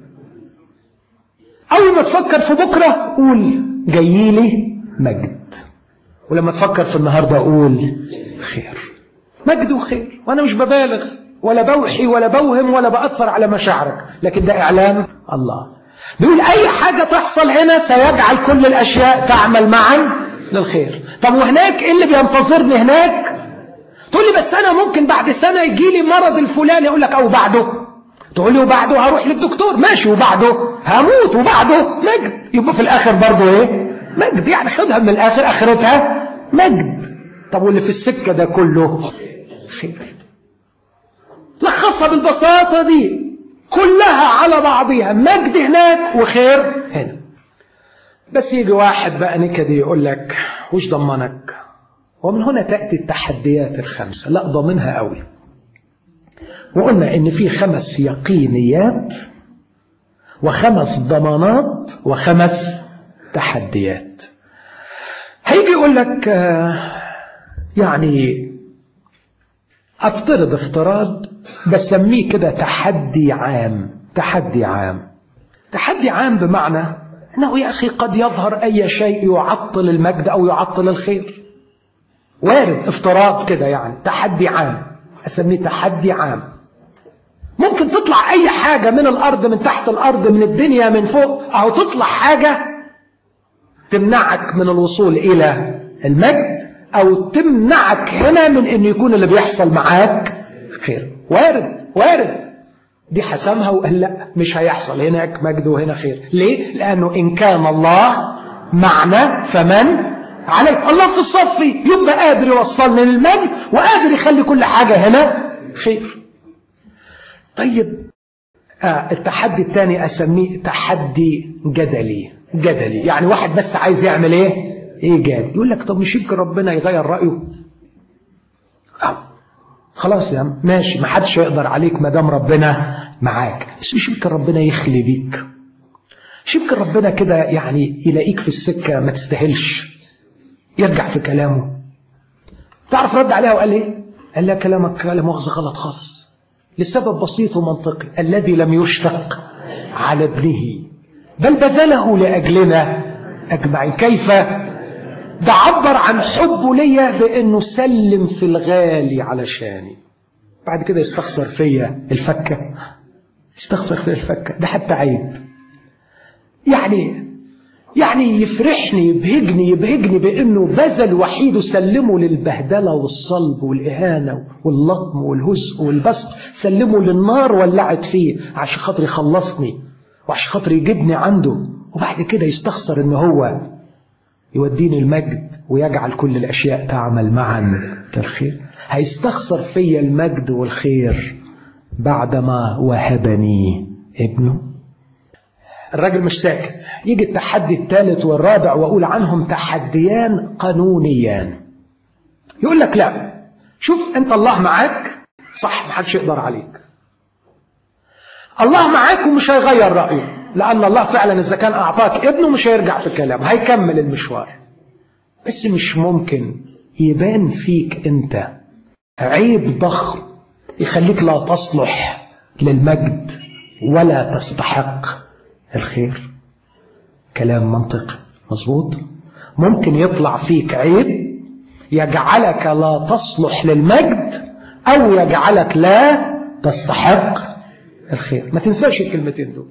أول ما تفكر في بكرة قول جايلي مجد ولما تفكر في النهاردة قول خير مجد وخير وأنا مش ببالغ ولا بوحي ولا بوهم ولا بأثر على مشاعرك لكن ده إعلام الله بيقول أي حاجة تحصل هنا سيجعل كل الأشياء تعمل معا للخير طب وهناك إيه اللي بينتظرني هناك تقول لي بس أنا ممكن بعد سنة يجي لي مرض الفلاني أقول لك أو بعده تقول لي وبعده هروح للدكتور ماشي وبعده هموت وبعده مجد يبقى في الآخر برضه إيه مجد يعني خدها من الآخر آخرتها مجد طب واللي في السكة ده كله خير لخصها بالبساطة دي كلها على بعضها مجد هناك وخير هنا بس يجي واحد بقى نكدي يقول لك وش ضمنك ومن هنا تأتي التحديات الخمسة لا ضمنها قوي وقلنا ان في خمس يقينيات وخمس ضمانات وخمس تحديات هيجي يقول لك يعني افترض افتراض بسميه كده تحدي عام تحدي عام تحدي عام بمعنى انه يا اخي قد يظهر اي شيء يعطل المجد او يعطل الخير وارد افتراض كده يعني تحدي عام اسميه تحدي عام ممكن تطلع اي حاجة من الارض من تحت الارض من الدنيا من فوق او تطلع حاجة تمنعك من الوصول الى المجد او تمنعك هنا من ان يكون اللي بيحصل معاك خير وارد وارد دي حسمها وقال لا مش هيحصل هناك مجد وهنا خير ليه لانه ان كان الله معنا فمن عليك الله في الصف يبقى قادر يوصلني للمجد وقادر يخلي كل حاجة هنا خير طيب آه التحدي الثاني أسميه تحدي جدلي جدلي يعني واحد بس عايز يعمل ايه ايجابي يقول لك طب مش يمكن ربنا يغير رأيه آه. خلاص يا عم ماشي ما حدش يقدر عليك ما دام ربنا معاك بس مش يمكن ربنا يخلي بيك مش يمكن ربنا كده يعني يلاقيك في السكة ما تستاهلش يرجع في كلامه تعرف رد عليها وقال ايه قال لها كلامك لا مؤاخذة غلط خالص لسبب بسيط ومنطقي الذي لم يشفق على ابنه بل بذله لأجلنا أجمعين كيف ده عبر عن حبه ليا بأنه سلم في الغالي علشاني بعد كده يستخسر فيا الفكة يستخسر فيا الفكة ده حتى عيب يعني يعني يفرحني يبهجني يبهجني بأنه بذل وحيده سلمه للبهدلة والصلب والإهانة واللطم والهزء والبسط سلمه للنار ولعت فيه عشان خاطر يخلصني وعشان خاطر يجيبني عنده وبعد كده يستخسر ان هو يوديني المجد ويجعل كل الاشياء تعمل معا للخير هيستخسر فيا المجد والخير بعدما وهبني ابنه الراجل مش ساكت يجي التحدي الثالث والرابع واقول عنهم تحديان قانونيان يقول لك لا شوف انت الله معاك صح محدش يقدر عليك الله معاك ومش هيغير رأيه لأن الله فعلا إذا كان أعطاك ابنه مش هيرجع في كلامه هيكمل المشوار بس مش ممكن يبان فيك أنت عيب ضخم يخليك لا تصلح للمجد ولا تستحق الخير كلام منطقي مظبوط ممكن يطلع فيك عيب يجعلك لا تصلح للمجد أو يجعلك لا تستحق الخير ما تنساش الكلمتين دول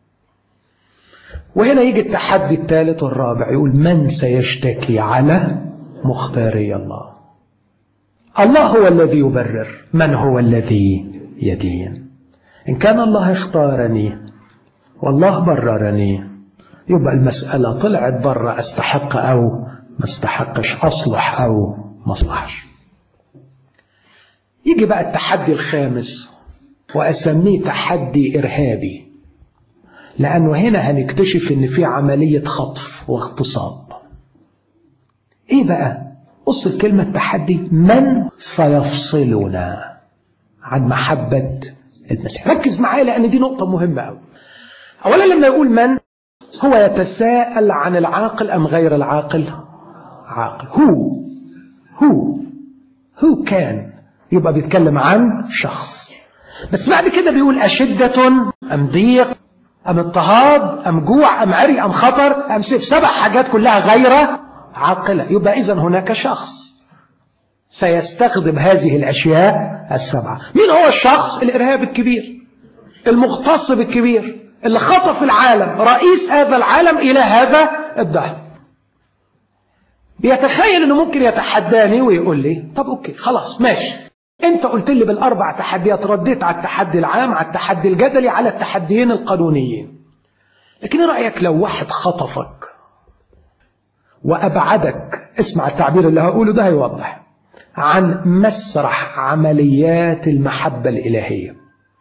وهنا يجي التحدي الثالث والرابع يقول من سيشتكي على مختاري الله الله هو الذي يبرر من هو الذي يدين إن كان الله اختارني والله بررني يبقى المسألة طلعت برا أستحق أو ما استحقش أصلح أو ما أصلحش يجي بقى التحدي الخامس وأسميه تحدي إرهابي لأنه هنا هنكتشف إن في عملية خطف واغتصاب إيه بقى؟ بص الكلمة تحدي من سيفصلنا عن محبة المسيح ركز معايا لأن دي نقطة مهمة أوي أولا لما يقول من هو يتساءل عن العاقل أم غير العاقل عاقل هو هو هو كان يبقى بيتكلم عن شخص بس بعد كده بيقول أشدة أم ضيق أم اضطهاد أم جوع أم عري أم خطر أم سيف سبع حاجات كلها غير عاقلة يبقى إذا هناك شخص سيستخدم هذه الأشياء السبعة مين هو الشخص الإرهاب الكبير المغتصب الكبير اللي خطف العالم رئيس هذا العالم إلى هذا الدهر بيتخيل انه ممكن يتحداني ويقول لي طب اوكي خلاص ماشي انت قلت لي بالاربع تحديات رديت على التحدي العام على التحدي الجدلي على التحديين القانونيين لكن ايه رايك لو واحد خطفك وابعدك اسمع التعبير اللي هقوله ده هيوضح عن مسرح عمليات المحبه الالهيه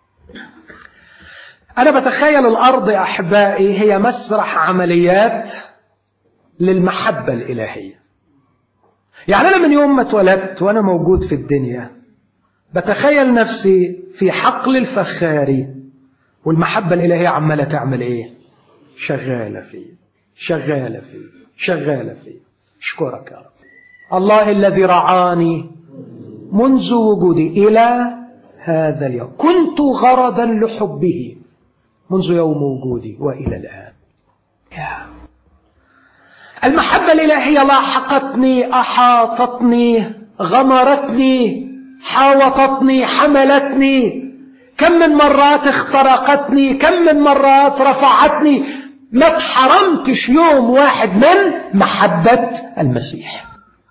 انا بتخيل الارض يا احبائي هي مسرح عمليات للمحبه الالهيه يعني انا من يوم ما اتولدت وانا موجود في الدنيا بتخيل نفسي في حقل الفخاري والمحبة الإلهية عمالة تعمل إيه؟ شغالة فيه شغالة فيه شغالة فيه أشكرك يا رب الله الذي رعاني منذ وجودي إلى هذا اليوم كنت غرضا لحبه منذ يوم وجودي وإلى الآن يا المحبة الإلهية لاحقتني أحاطتني غمرتني حاوطتني حملتني كم من مرات اخترقتني كم من مرات رفعتني ما اتحرمتش يوم واحد من محبة المسيح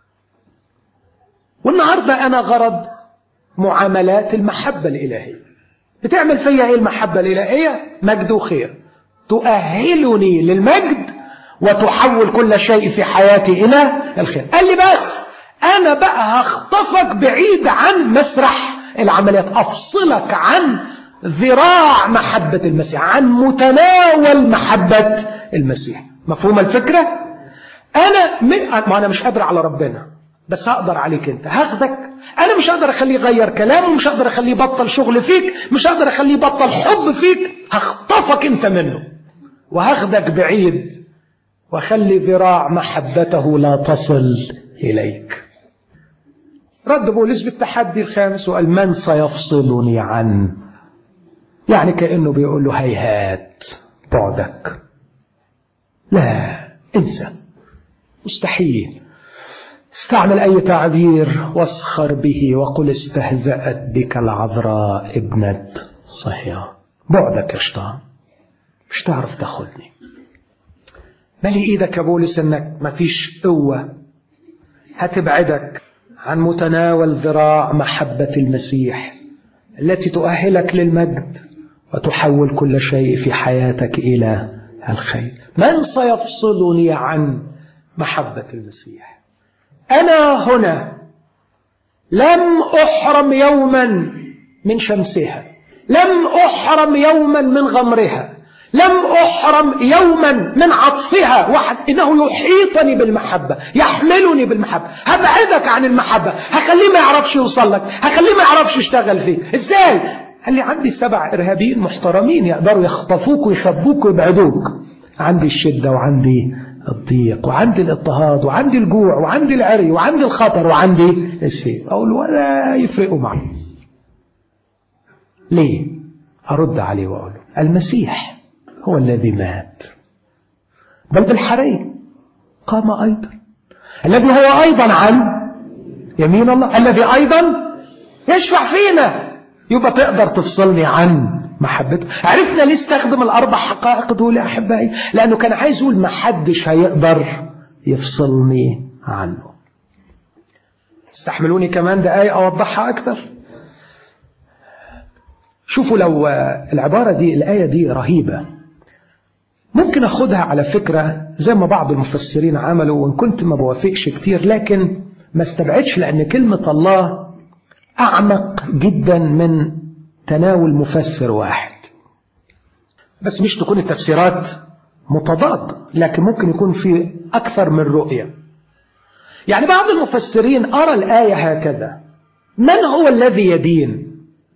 والنهاردة أنا غرض معاملات المحبة الإلهية بتعمل فيا إيه المحبة الإلهية مجد وخير تؤهلني للمجد وتحول كل شيء في حياتي إلى الخير قال لي بس أنا بقى هخطفك بعيد عن مسرح العمليات أفصلك عن ذراع محبة المسيح عن متناول محبة المسيح مفهوم الفكرة أنا ما أنا مش قادر على ربنا بس هقدر عليك أنت هاخدك أنا مش هقدر أخليه يغير كلامه مش هقدر أخليه يبطل شغل فيك مش هقدر أخليه يبطل حب فيك هخطفك أنت منه وهاخدك بعيد وخلي ذراع محبته لا تصل إليك رد بولس بالتحدي الخامس وقال من سيفصلني عن يعني كأنه بيقول له هيهات بعدك لا انسى مستحيل استعمل أي تعبير واسخر به وقل استهزأت بك العذراء ابنة صهيون بعدك يا شيطان مش تعرف تاخدني مالي ايدك يا بولس انك مفيش قوة هتبعدك عن متناول ذراع محبة المسيح التي تؤهلك للمجد وتحول كل شيء في حياتك إلى الخير من سيفصلني عن محبة المسيح أنا هنا لم أحرم يوما من شمسها لم أحرم يوما من غمرها لم أحرم يوما من عطفها واحد إنه يحيطني بالمحبة يحملني بالمحبة هبعدك عن المحبة هخليه ما يعرفش يوصل لك هخليه ما يعرفش يشتغل فيك إزاي قال لي عندي سبع إرهابيين محترمين يقدروا يخطفوك ويخبوك ويبعدوك عندي الشدة وعندي الضيق وعندي الاضطهاد وعندي الجوع وعندي العري وعندي الخطر وعندي السيف أقول ولا يفرقوا معي ليه أرد عليه وأقول المسيح هو الذي مات بل بالحري قام أيضا الذي هو أيضا عن يمين الله الذي أيضا يشفع فينا يبقى تقدر تفصلني عن محبته عرفنا ليه استخدم الأربع حقائق دول يا أحبائي لأنه كان عايز يقول ما حدش هيقدر يفصلني عنه استحملوني كمان دقايق أوضحها أكتر شوفوا لو العبارة دي الآية دي رهيبة ممكن أخدها على فكرة زي ما بعض المفسرين عملوا وإن كنت ما بوافقش كتير لكن ما استبعدش لأن كلمة الله أعمق جدا من تناول مفسر واحد بس مش تكون التفسيرات متضادة لكن ممكن يكون في أكثر من رؤية يعني بعض المفسرين أرى الآية هكذا من هو الذي يدين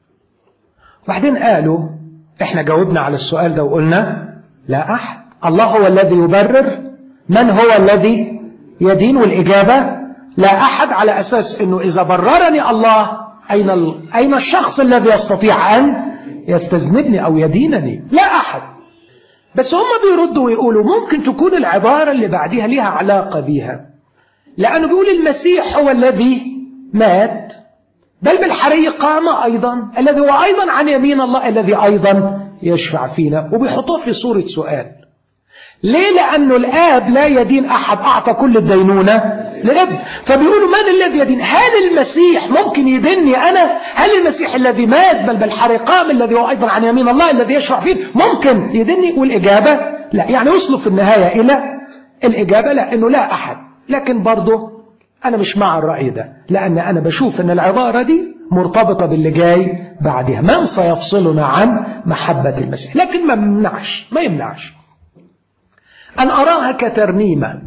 وبعدين قالوا احنا جاوبنا على السؤال ده وقلنا لا أحد الله هو الذي يبرر من هو الذي يدين والإجابة لا أحد على أساس أنه إذا بررني الله أين, ال... أين الشخص الذي يستطيع أن يستذنبني أو يدينني لا أحد بس هم بيردوا ويقولوا ممكن تكون العبارة اللي بعدها لها علاقة بيها لأنه بيقول المسيح هو الذي مات بل بالحري قام أيضا الذي هو أيضا عن يمين الله الذي أيضا يشفع فينا وبيحطوه في صورة سؤال ليه لأنه الآب لا يدين أحد أعطى كل الدينونة لابن فبيقولوا من الذي يدين هل المسيح ممكن يديني أنا هل المسيح الذي مات بل بالحري قام الذي هو أيضا عن يمين الله الذي يشفع فيه ممكن يديني والإجابة لا يعني وصلوا في النهاية إلى الإجابة لا إنه لا أحد لكن برضه أنا مش مع الرأي ده لأن أنا بشوف أن العبارة دي مرتبطة باللي جاي بعدها من سيفصلنا عن محبة المسيح لكن ما يمنعش ما يمنعش أن أراها كترنيمة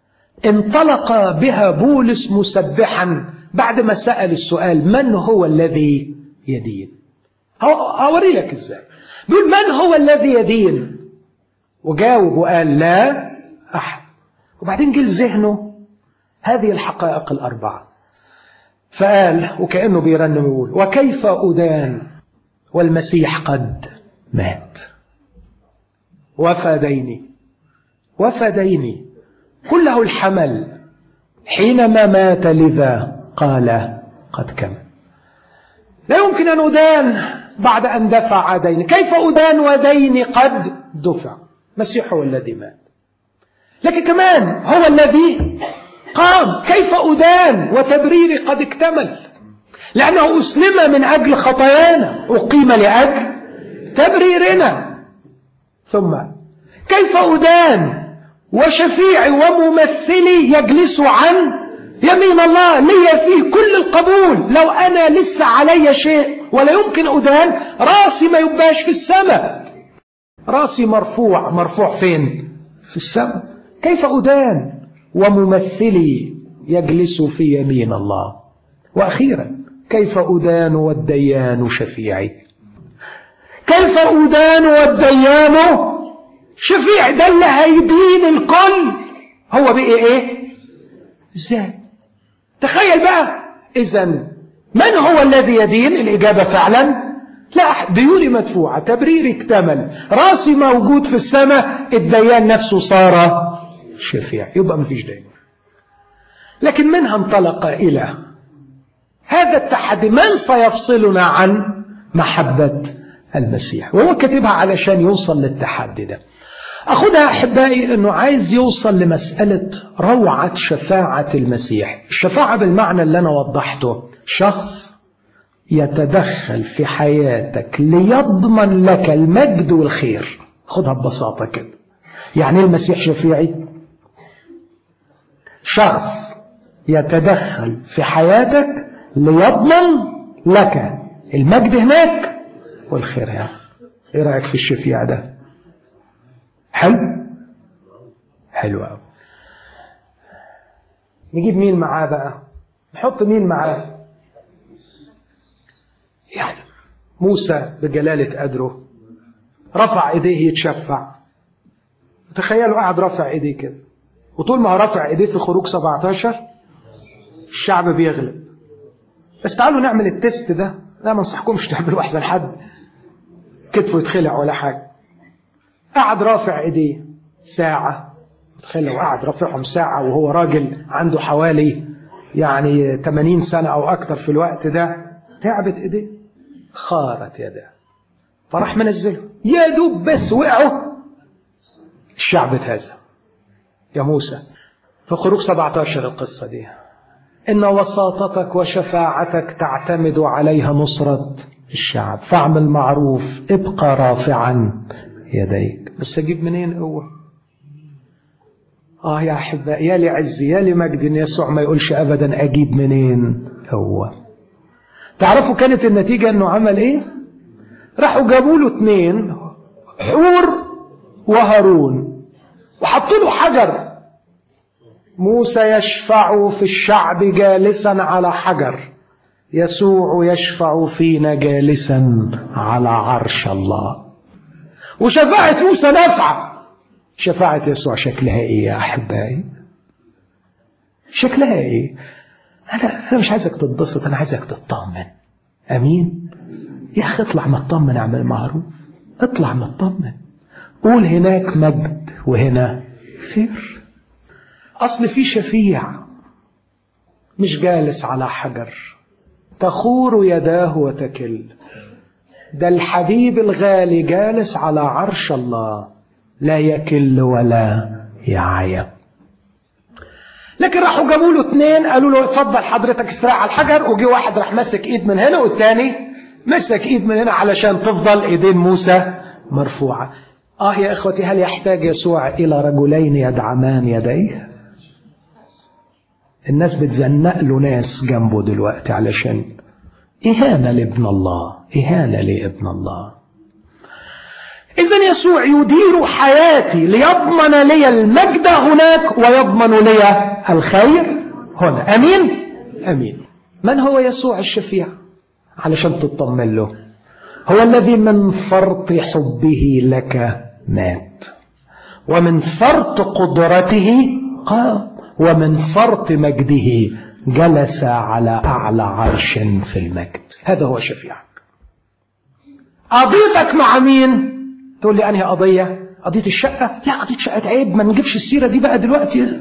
انطلق بها بولس مسبحا بعدما سأل السؤال من هو الذي يدين أوري لك إزاي بيقول من هو الذي يدين وجاوب وقال لا أحد وبعدين جه لذهنه هذه الحقائق الأربعة فقال وكأنه بيرنم يقول وكيف أدان والمسيح قد مات وفديني وفديني كله الحمل حينما مات لذا قال قد كمل لا يمكن أن أدان بعد أن دفع ديني كيف أدان وديني قد دفع مسيح هو الذي مات لكن كمان هو الذي قام كيف أدان وتبريري قد اكتمل لأنه أسلم من أجل خطايانا أقيم لأجل تبريرنا ثم كيف أدان وشفيعي وممثلي يجلس عن يمين الله لي فيه كل القبول لو أنا لسه علي شيء ولا يمكن أدان راسي ما يبقاش في السماء راسي مرفوع مرفوع فين في السماء كيف أدان وممثلي يجلس في يمين الله وأخيرا كيف أدان والديان شفيعي كيف أدان والديان شفيع ده اللي هيدين الكل هو بقي ايه ازاي تخيل بقى اذا من هو الذي يدين الاجابه فعلا لا ديوني مدفوعه تبريري اكتمل راسي موجود في السماء الديان نفسه صار شفيع يبقى مفيش دين لكن منها انطلق الى هذا التحدي من سيفصلنا عن محبه المسيح وهو كاتبها علشان يوصل للتحدي ده أخذها أحبائي أنه عايز يوصل لمسألة روعة شفاعة المسيح الشفاعة بالمعنى اللي أنا وضحته شخص يتدخل في حياتك ليضمن لك المجد والخير خدها ببساطة كده يعني المسيح شفيعي شخص يتدخل في حياتك ليضمن لك المجد هناك والخير هنا ايه رايك في الشفيع ده حلو حلو قوي نجيب مين معاه بقى نحط مين معاه يعني موسى بجلالة قدره رفع ايديه يتشفع تخيلوا قاعد رافع ايديه كده وطول ما هو رافع ايديه في خروج 17 الشعب بيغلب بس تعالوا نعمل التست ده لا ما انصحكمش تعملوا احسن حد كتفه يتخلع ولا حاجه قعد رافع ايديه ساعة تخيل لو قعد رافعهم ساعة وهو راجل عنده حوالي يعني 80 سنة أو أكتر في الوقت ده تعبت ايديه خارت يده فراح منزله يا دوب بس وقعوا الشعب اتهزم يا موسى في خروج 17 القصة دي إن وساطتك وشفاعتك تعتمد عليها نصرة الشعب فاعمل معروف ابقى رافعا يديك بس اجيب منين قوه اه يا احباء يا لعز يا لمجد ان يسوع ما يقولش ابدا اجيب منين هو تعرفوا كانت النتيجه انه عمل ايه راحوا جابوا له اثنين حور وهارون وحطوا له حجر موسى يشفع في الشعب جالسا على حجر يسوع يشفع فينا جالسا على عرش الله وشفاعة موسى نافعة شفاعة يسوع شكلها ايه يا احبائي شكلها ايه انا انا مش عايزك تتبسط انا عايزك تطمن امين يا اخي اطلع مطمن اعمل معروف اطلع مطمن قول هناك مجد وهنا خير اصل في شفيع مش جالس على حجر تخور يداه وتكل ده الحبيب الغالي جالس على عرش الله لا يكل ولا يعيا لكن راحوا جابوا له اثنين قالوا له اتفضل حضرتك استريح على الحجر وجي واحد راح ماسك ايد من هنا والتاني مسك ايد من هنا علشان تفضل ايدين موسى مرفوعه اه يا اخوتي هل يحتاج يسوع الى رجلين يدعمان يديه الناس بتزنق له ناس جنبه دلوقتي علشان إهانة لابن الله إهانة لابن الله إذا يسوع يدير حياتي ليضمن لي المجد هناك ويضمن لي الخير هنا أمين أمين من هو يسوع الشفيع علشان تطمن له هو الذي من فرط حبه لك مات ومن فرط قدرته قام ومن فرط مجده جلس على أعلى عرش في المجد هذا هو شفيعك قضيتك مع مين تقول لي أنهي قضية قضية الشقة لا قضية شقة عيب ما نجيبش السيرة دي بقى دلوقتي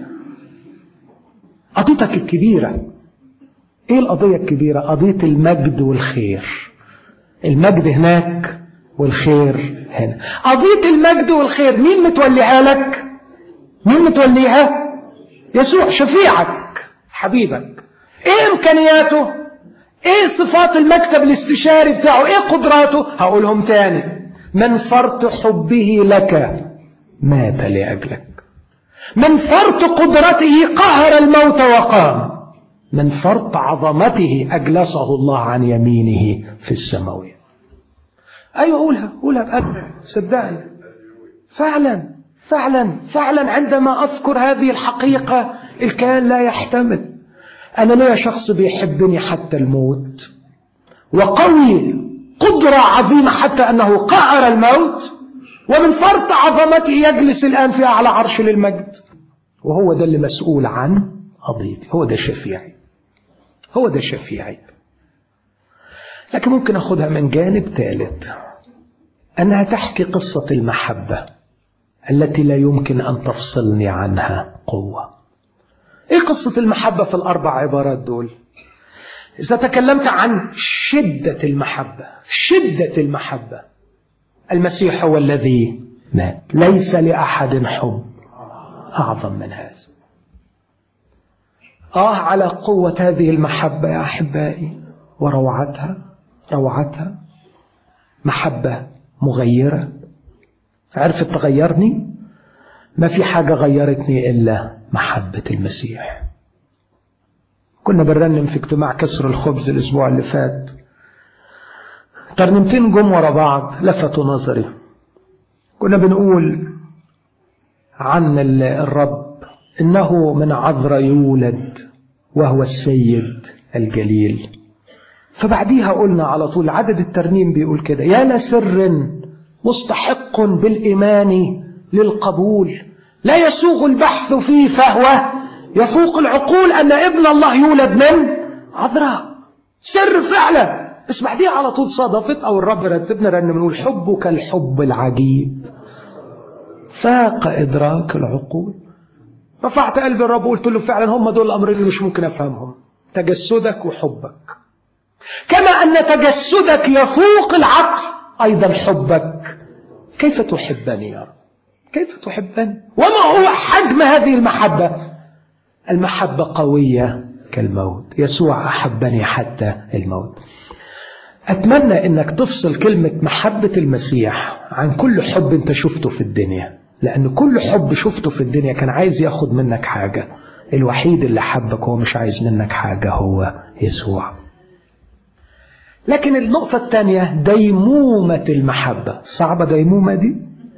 قضيتك الكبيرة ايه القضية الكبيرة قضية المجد والخير المجد هناك والخير هنا قضية المجد والخير مين متوليها لك مين متوليها يسوع شفيعك حبيبك ايه امكانياته ايه صفات المكتب الاستشاري بتاعه ايه قدراته هقولهم تاني من فرط حبه لك مات لاجلك من فرط قدرته قهر الموت وقام من فرط عظمته أجلسه الله عن يمينه في السماوية أيوة قولها قولها بقلبك صدقني فعلا فعلا فعلا عندما أذكر هذه الحقيقة الكيان لا يحتمل أنا ليا شخص بيحبني حتى الموت وقوي قدرة عظيمة حتى أنه قهر الموت ومن فرط عظمته يجلس الآن في أعلى عرش للمجد وهو ده اللي مسؤول عن قضيتي هو ده شفيعي هو ده شفيعي لكن ممكن أخذها من جانب ثالث أنها تحكي قصة المحبة التي لا يمكن أن تفصلني عنها قوة إيه قصة المحبة في الأربع عبارات دول إذا تكلمت عن شدة المحبة شدة المحبة المسيح هو الذي مات ليس لأحد حب أعظم من هذا آه على قوة هذه المحبة يا أحبائي وروعتها روعتها محبة مغيرة عرفت تغيرني ما في حاجة غيرتني إلا محبة المسيح كنا بنرنم في اجتماع كسر الخبز الأسبوع اللي فات ترنمتين جم ورا بعض لفتوا نظري كنا بنقول عن الرب إنه من عذرا يولد وهو السيد الجليل فبعديها قلنا على طول عدد الترنيم بيقول كده يا لسر مستحق بالإيمان للقبول لا يسوغ البحث فيه فهو يفوق العقول أن ابن الله يولد من عذراء سر فعلا بس بعديها على طول صادفت أو الرب رتبنا لأن بنقول حبك الحب العجيب فاق إدراك العقول رفعت قلبي الرب وقلت له فعلا هم دول الأمرين اللي مش ممكن أفهمهم تجسدك وحبك كما أن تجسدك يفوق العقل أيضا حبك كيف تحبني يا رب كيف تحبني وما هو حجم هذه المحبة المحبة قوية كالموت يسوع أحبني حتى الموت أتمنى أنك تفصل كلمة محبة المسيح عن كل حب أنت شفته في الدنيا لأن كل حب شفته في الدنيا كان عايز ياخد منك حاجة الوحيد اللي حبك هو مش عايز منك حاجة هو يسوع لكن النقطة الثانية ديمومة المحبة صعبة ديمومة دي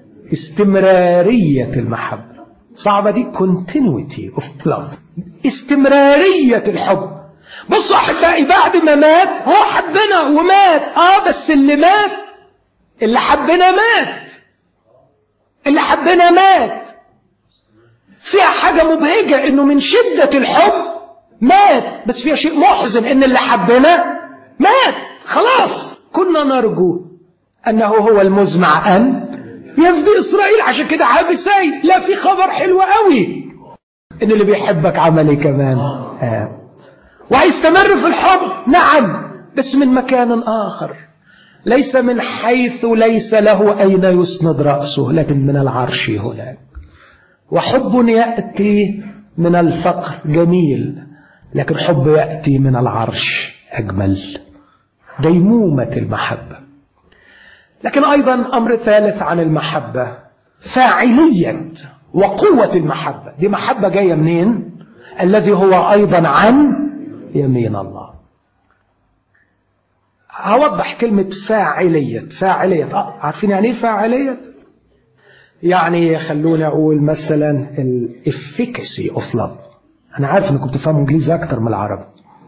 استمرارية المحبة صعبة دي continuity of love استمرارية الحب بصوا أحبائي بعد ما مات هو حبنا ومات آه بس اللي مات اللي حبنا مات اللي حبنا مات فيها حاجة مبهجة إنه من شدة الحب مات بس فيها شيء محزن إن اللي حبنا مات خلاص كنا نرجو أنه هو المزمع أن يفدي إسرائيل عشان كده حابسي لا في خبر حلو قوي إن اللي بيحبك عملي كمان آه. وهيستمر في الحب نعم بس من مكان آخر ليس من حيث ليس له أين يسند رأسه لكن من العرش هناك وحب يأتي من الفقر جميل لكن حب يأتي من العرش أجمل ديمومة المحبة لكن أيضا أمر ثالث عن المحبة فاعلية وقوة المحبة دي محبة جاية منين الذي هو أيضا عن يمين الله هوضح كلمة فاعلية فاعلية آه عارفين يعني ايه فاعلية يعني خلوني أقول مثلا ال efficacy of love أنا عارف إنكم بتفهموا إنجليزي أكتر من العربي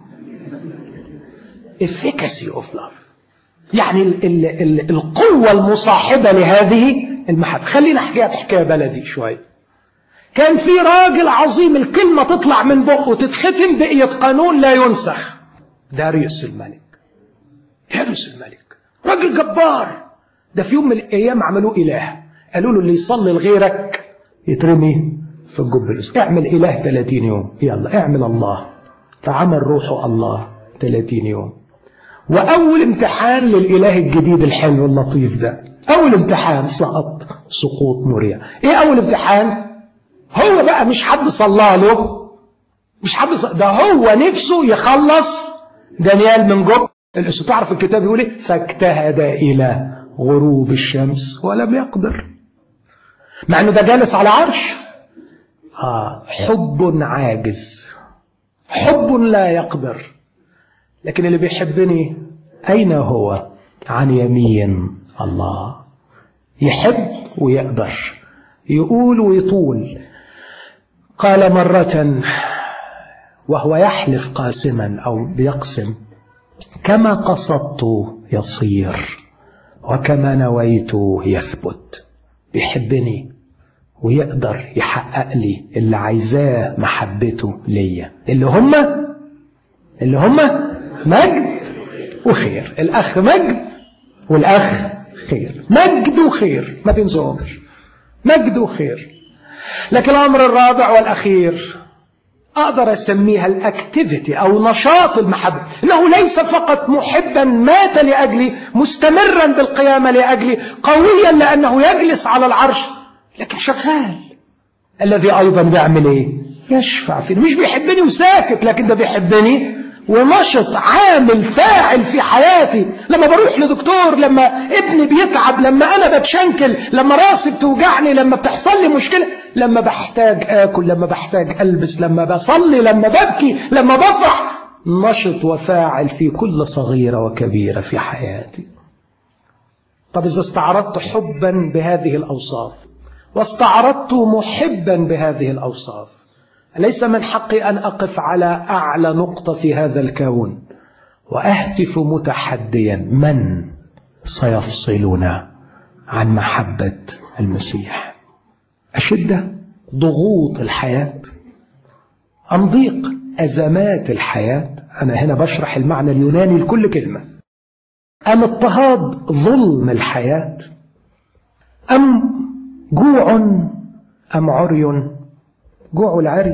efficacy of love يعني ال ال ال القوة المصاحبة لهذه المحبة خلينا أحكيها بحكاية بلدي شوية كان في راجل عظيم الكلمة تطلع من بقه تتختم بقية قانون لا ينسخ داريوس الملك داريوس الملك راجل جبار ده في يوم من الأيام عملوه إله قالوا له اللي يصلي لغيرك يترمي في الجب الأسود اعمل إله 30 يوم يلا اعمل الله فعمل روحه الله 30 يوم وأول امتحان للإله الجديد الحلو اللطيف ده أول امتحان سقط سقوط مريع إيه أول امتحان هو بقى مش حد صلى له مش حد صلى ده هو نفسه يخلص دانيال من جب الأسود تعرف الكتاب يقول إيه فاجتهد إلى غروب الشمس ولم يقدر مع انه ده جالس على عرش آه حب عاجز حب لا يقدر لكن اللي بيحبني أين هو عن يمين الله يحب ويقدر يقول ويطول قال مرة وهو يحلف قاسما أو بيقسم كما قصدت يصير وكما نويت يثبت بيحبني ويقدر يحقق لي اللي عايزاه محبته ليا اللي هم اللي هم مجد وخير الأخ مجد والأخ خير مجد وخير ما تنسوهمش مجد وخير لكن الأمر الرابع والأخير أقدر أسميها الأكتيفيتي أو نشاط المحبة إنه ليس فقط محبا مات لأجلي مستمرا بالقيامة لأجلي قويا لأنه يجلس على العرش لكن شغال الذي أيضا بيعمل إيه يشفع فيني مش بيحبني وساكت لكن ده بيحبني ونشط عامل فاعل في حياتي لما بروح لدكتور لما ابني بيتعب لما انا بتشنكل لما راسي بتوجعني لما بتحصل لي مشكله لما بحتاج اكل لما بحتاج البس لما بصلي لما ببكي لما بفرح نشط وفاعل في كل صغيره وكبيره في حياتي طب اذا استعرضت حبا بهذه الاوصاف واستعرضت محبا بهذه الاوصاف ليس من حقي أن أقف على أعلى نقطة في هذا الكون وأهتف متحديا من سيفصلنا عن محبة المسيح أشدة ضغوط الحياة أم ضيق أزمات الحياة أنا هنا بشرح المعنى اليوناني لكل كلمة أم اضطهاد ظلم الحياة أم جوع أم عري جوع العري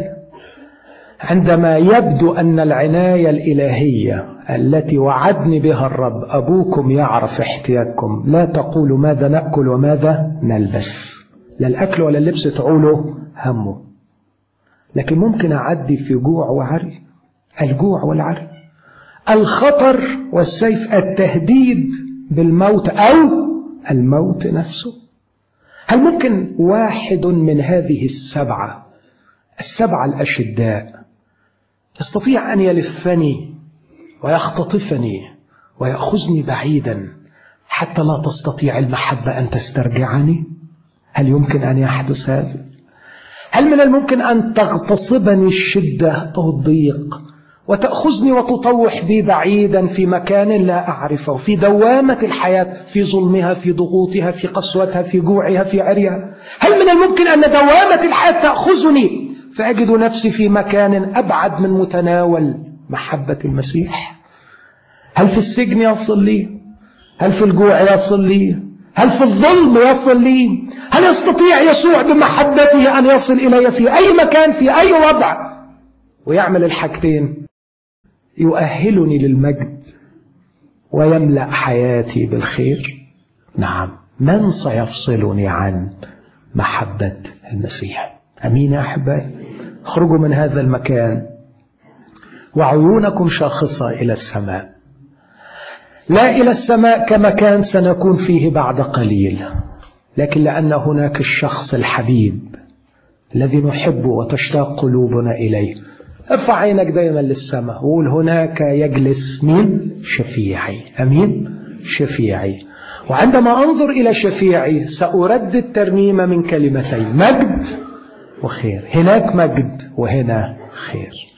عندما يبدو أن العناية الإلهية التي وعدني بها الرب أبوكم يعرف احتياجكم لا تقولوا ماذا نأكل وماذا نلبس لا الأكل ولا اللبس تعولوا همه لكن ممكن أعدي في جوع وعري الجوع والعري الخطر والسيف التهديد بالموت أو الموت نفسه هل ممكن واحد من هذه السبعة السبعة الأشداء يستطيع أن يلفني ويختطفني ويأخذني بعيدا حتى لا تستطيع المحبة أن تسترجعني هل يمكن أن يحدث هذا هل من الممكن أن تغتصبني الشدة أو الضيق وتأخذني وتطوح بي بعيدا في مكان لا أعرفه في دوامة الحياة في ظلمها في ضغوطها في قسوتها في جوعها في عريها هل من الممكن أن دوامة الحياة تأخذني فأجد نفسي في مكان أبعد من متناول محبة المسيح هل في السجن يصل لي هل في الجوع يصل لي هل في الظلم يصل لي هل يستطيع يسوع بمحبته أن يصل إلي في أي مكان في أي وضع ويعمل الحاجتين يؤهلني للمجد ويملأ حياتي بالخير نعم من سيفصلني عن محبة المسيح أمين يا أحبائي اخرجوا من هذا المكان وعيونكم شاخصة إلى السماء لا إلى السماء كمكان سنكون فيه بعد قليل لكن لأن هناك الشخص الحبيب الذي نحبه وتشتاق قلوبنا إليه ارفع عينك دايما للسماء وقول هناك يجلس مين شفيعي أمين شفيعي وعندما أنظر إلى شفيعي سأردد ترنيمة من كلمتين مجد وخير هناك مجد وهنا خير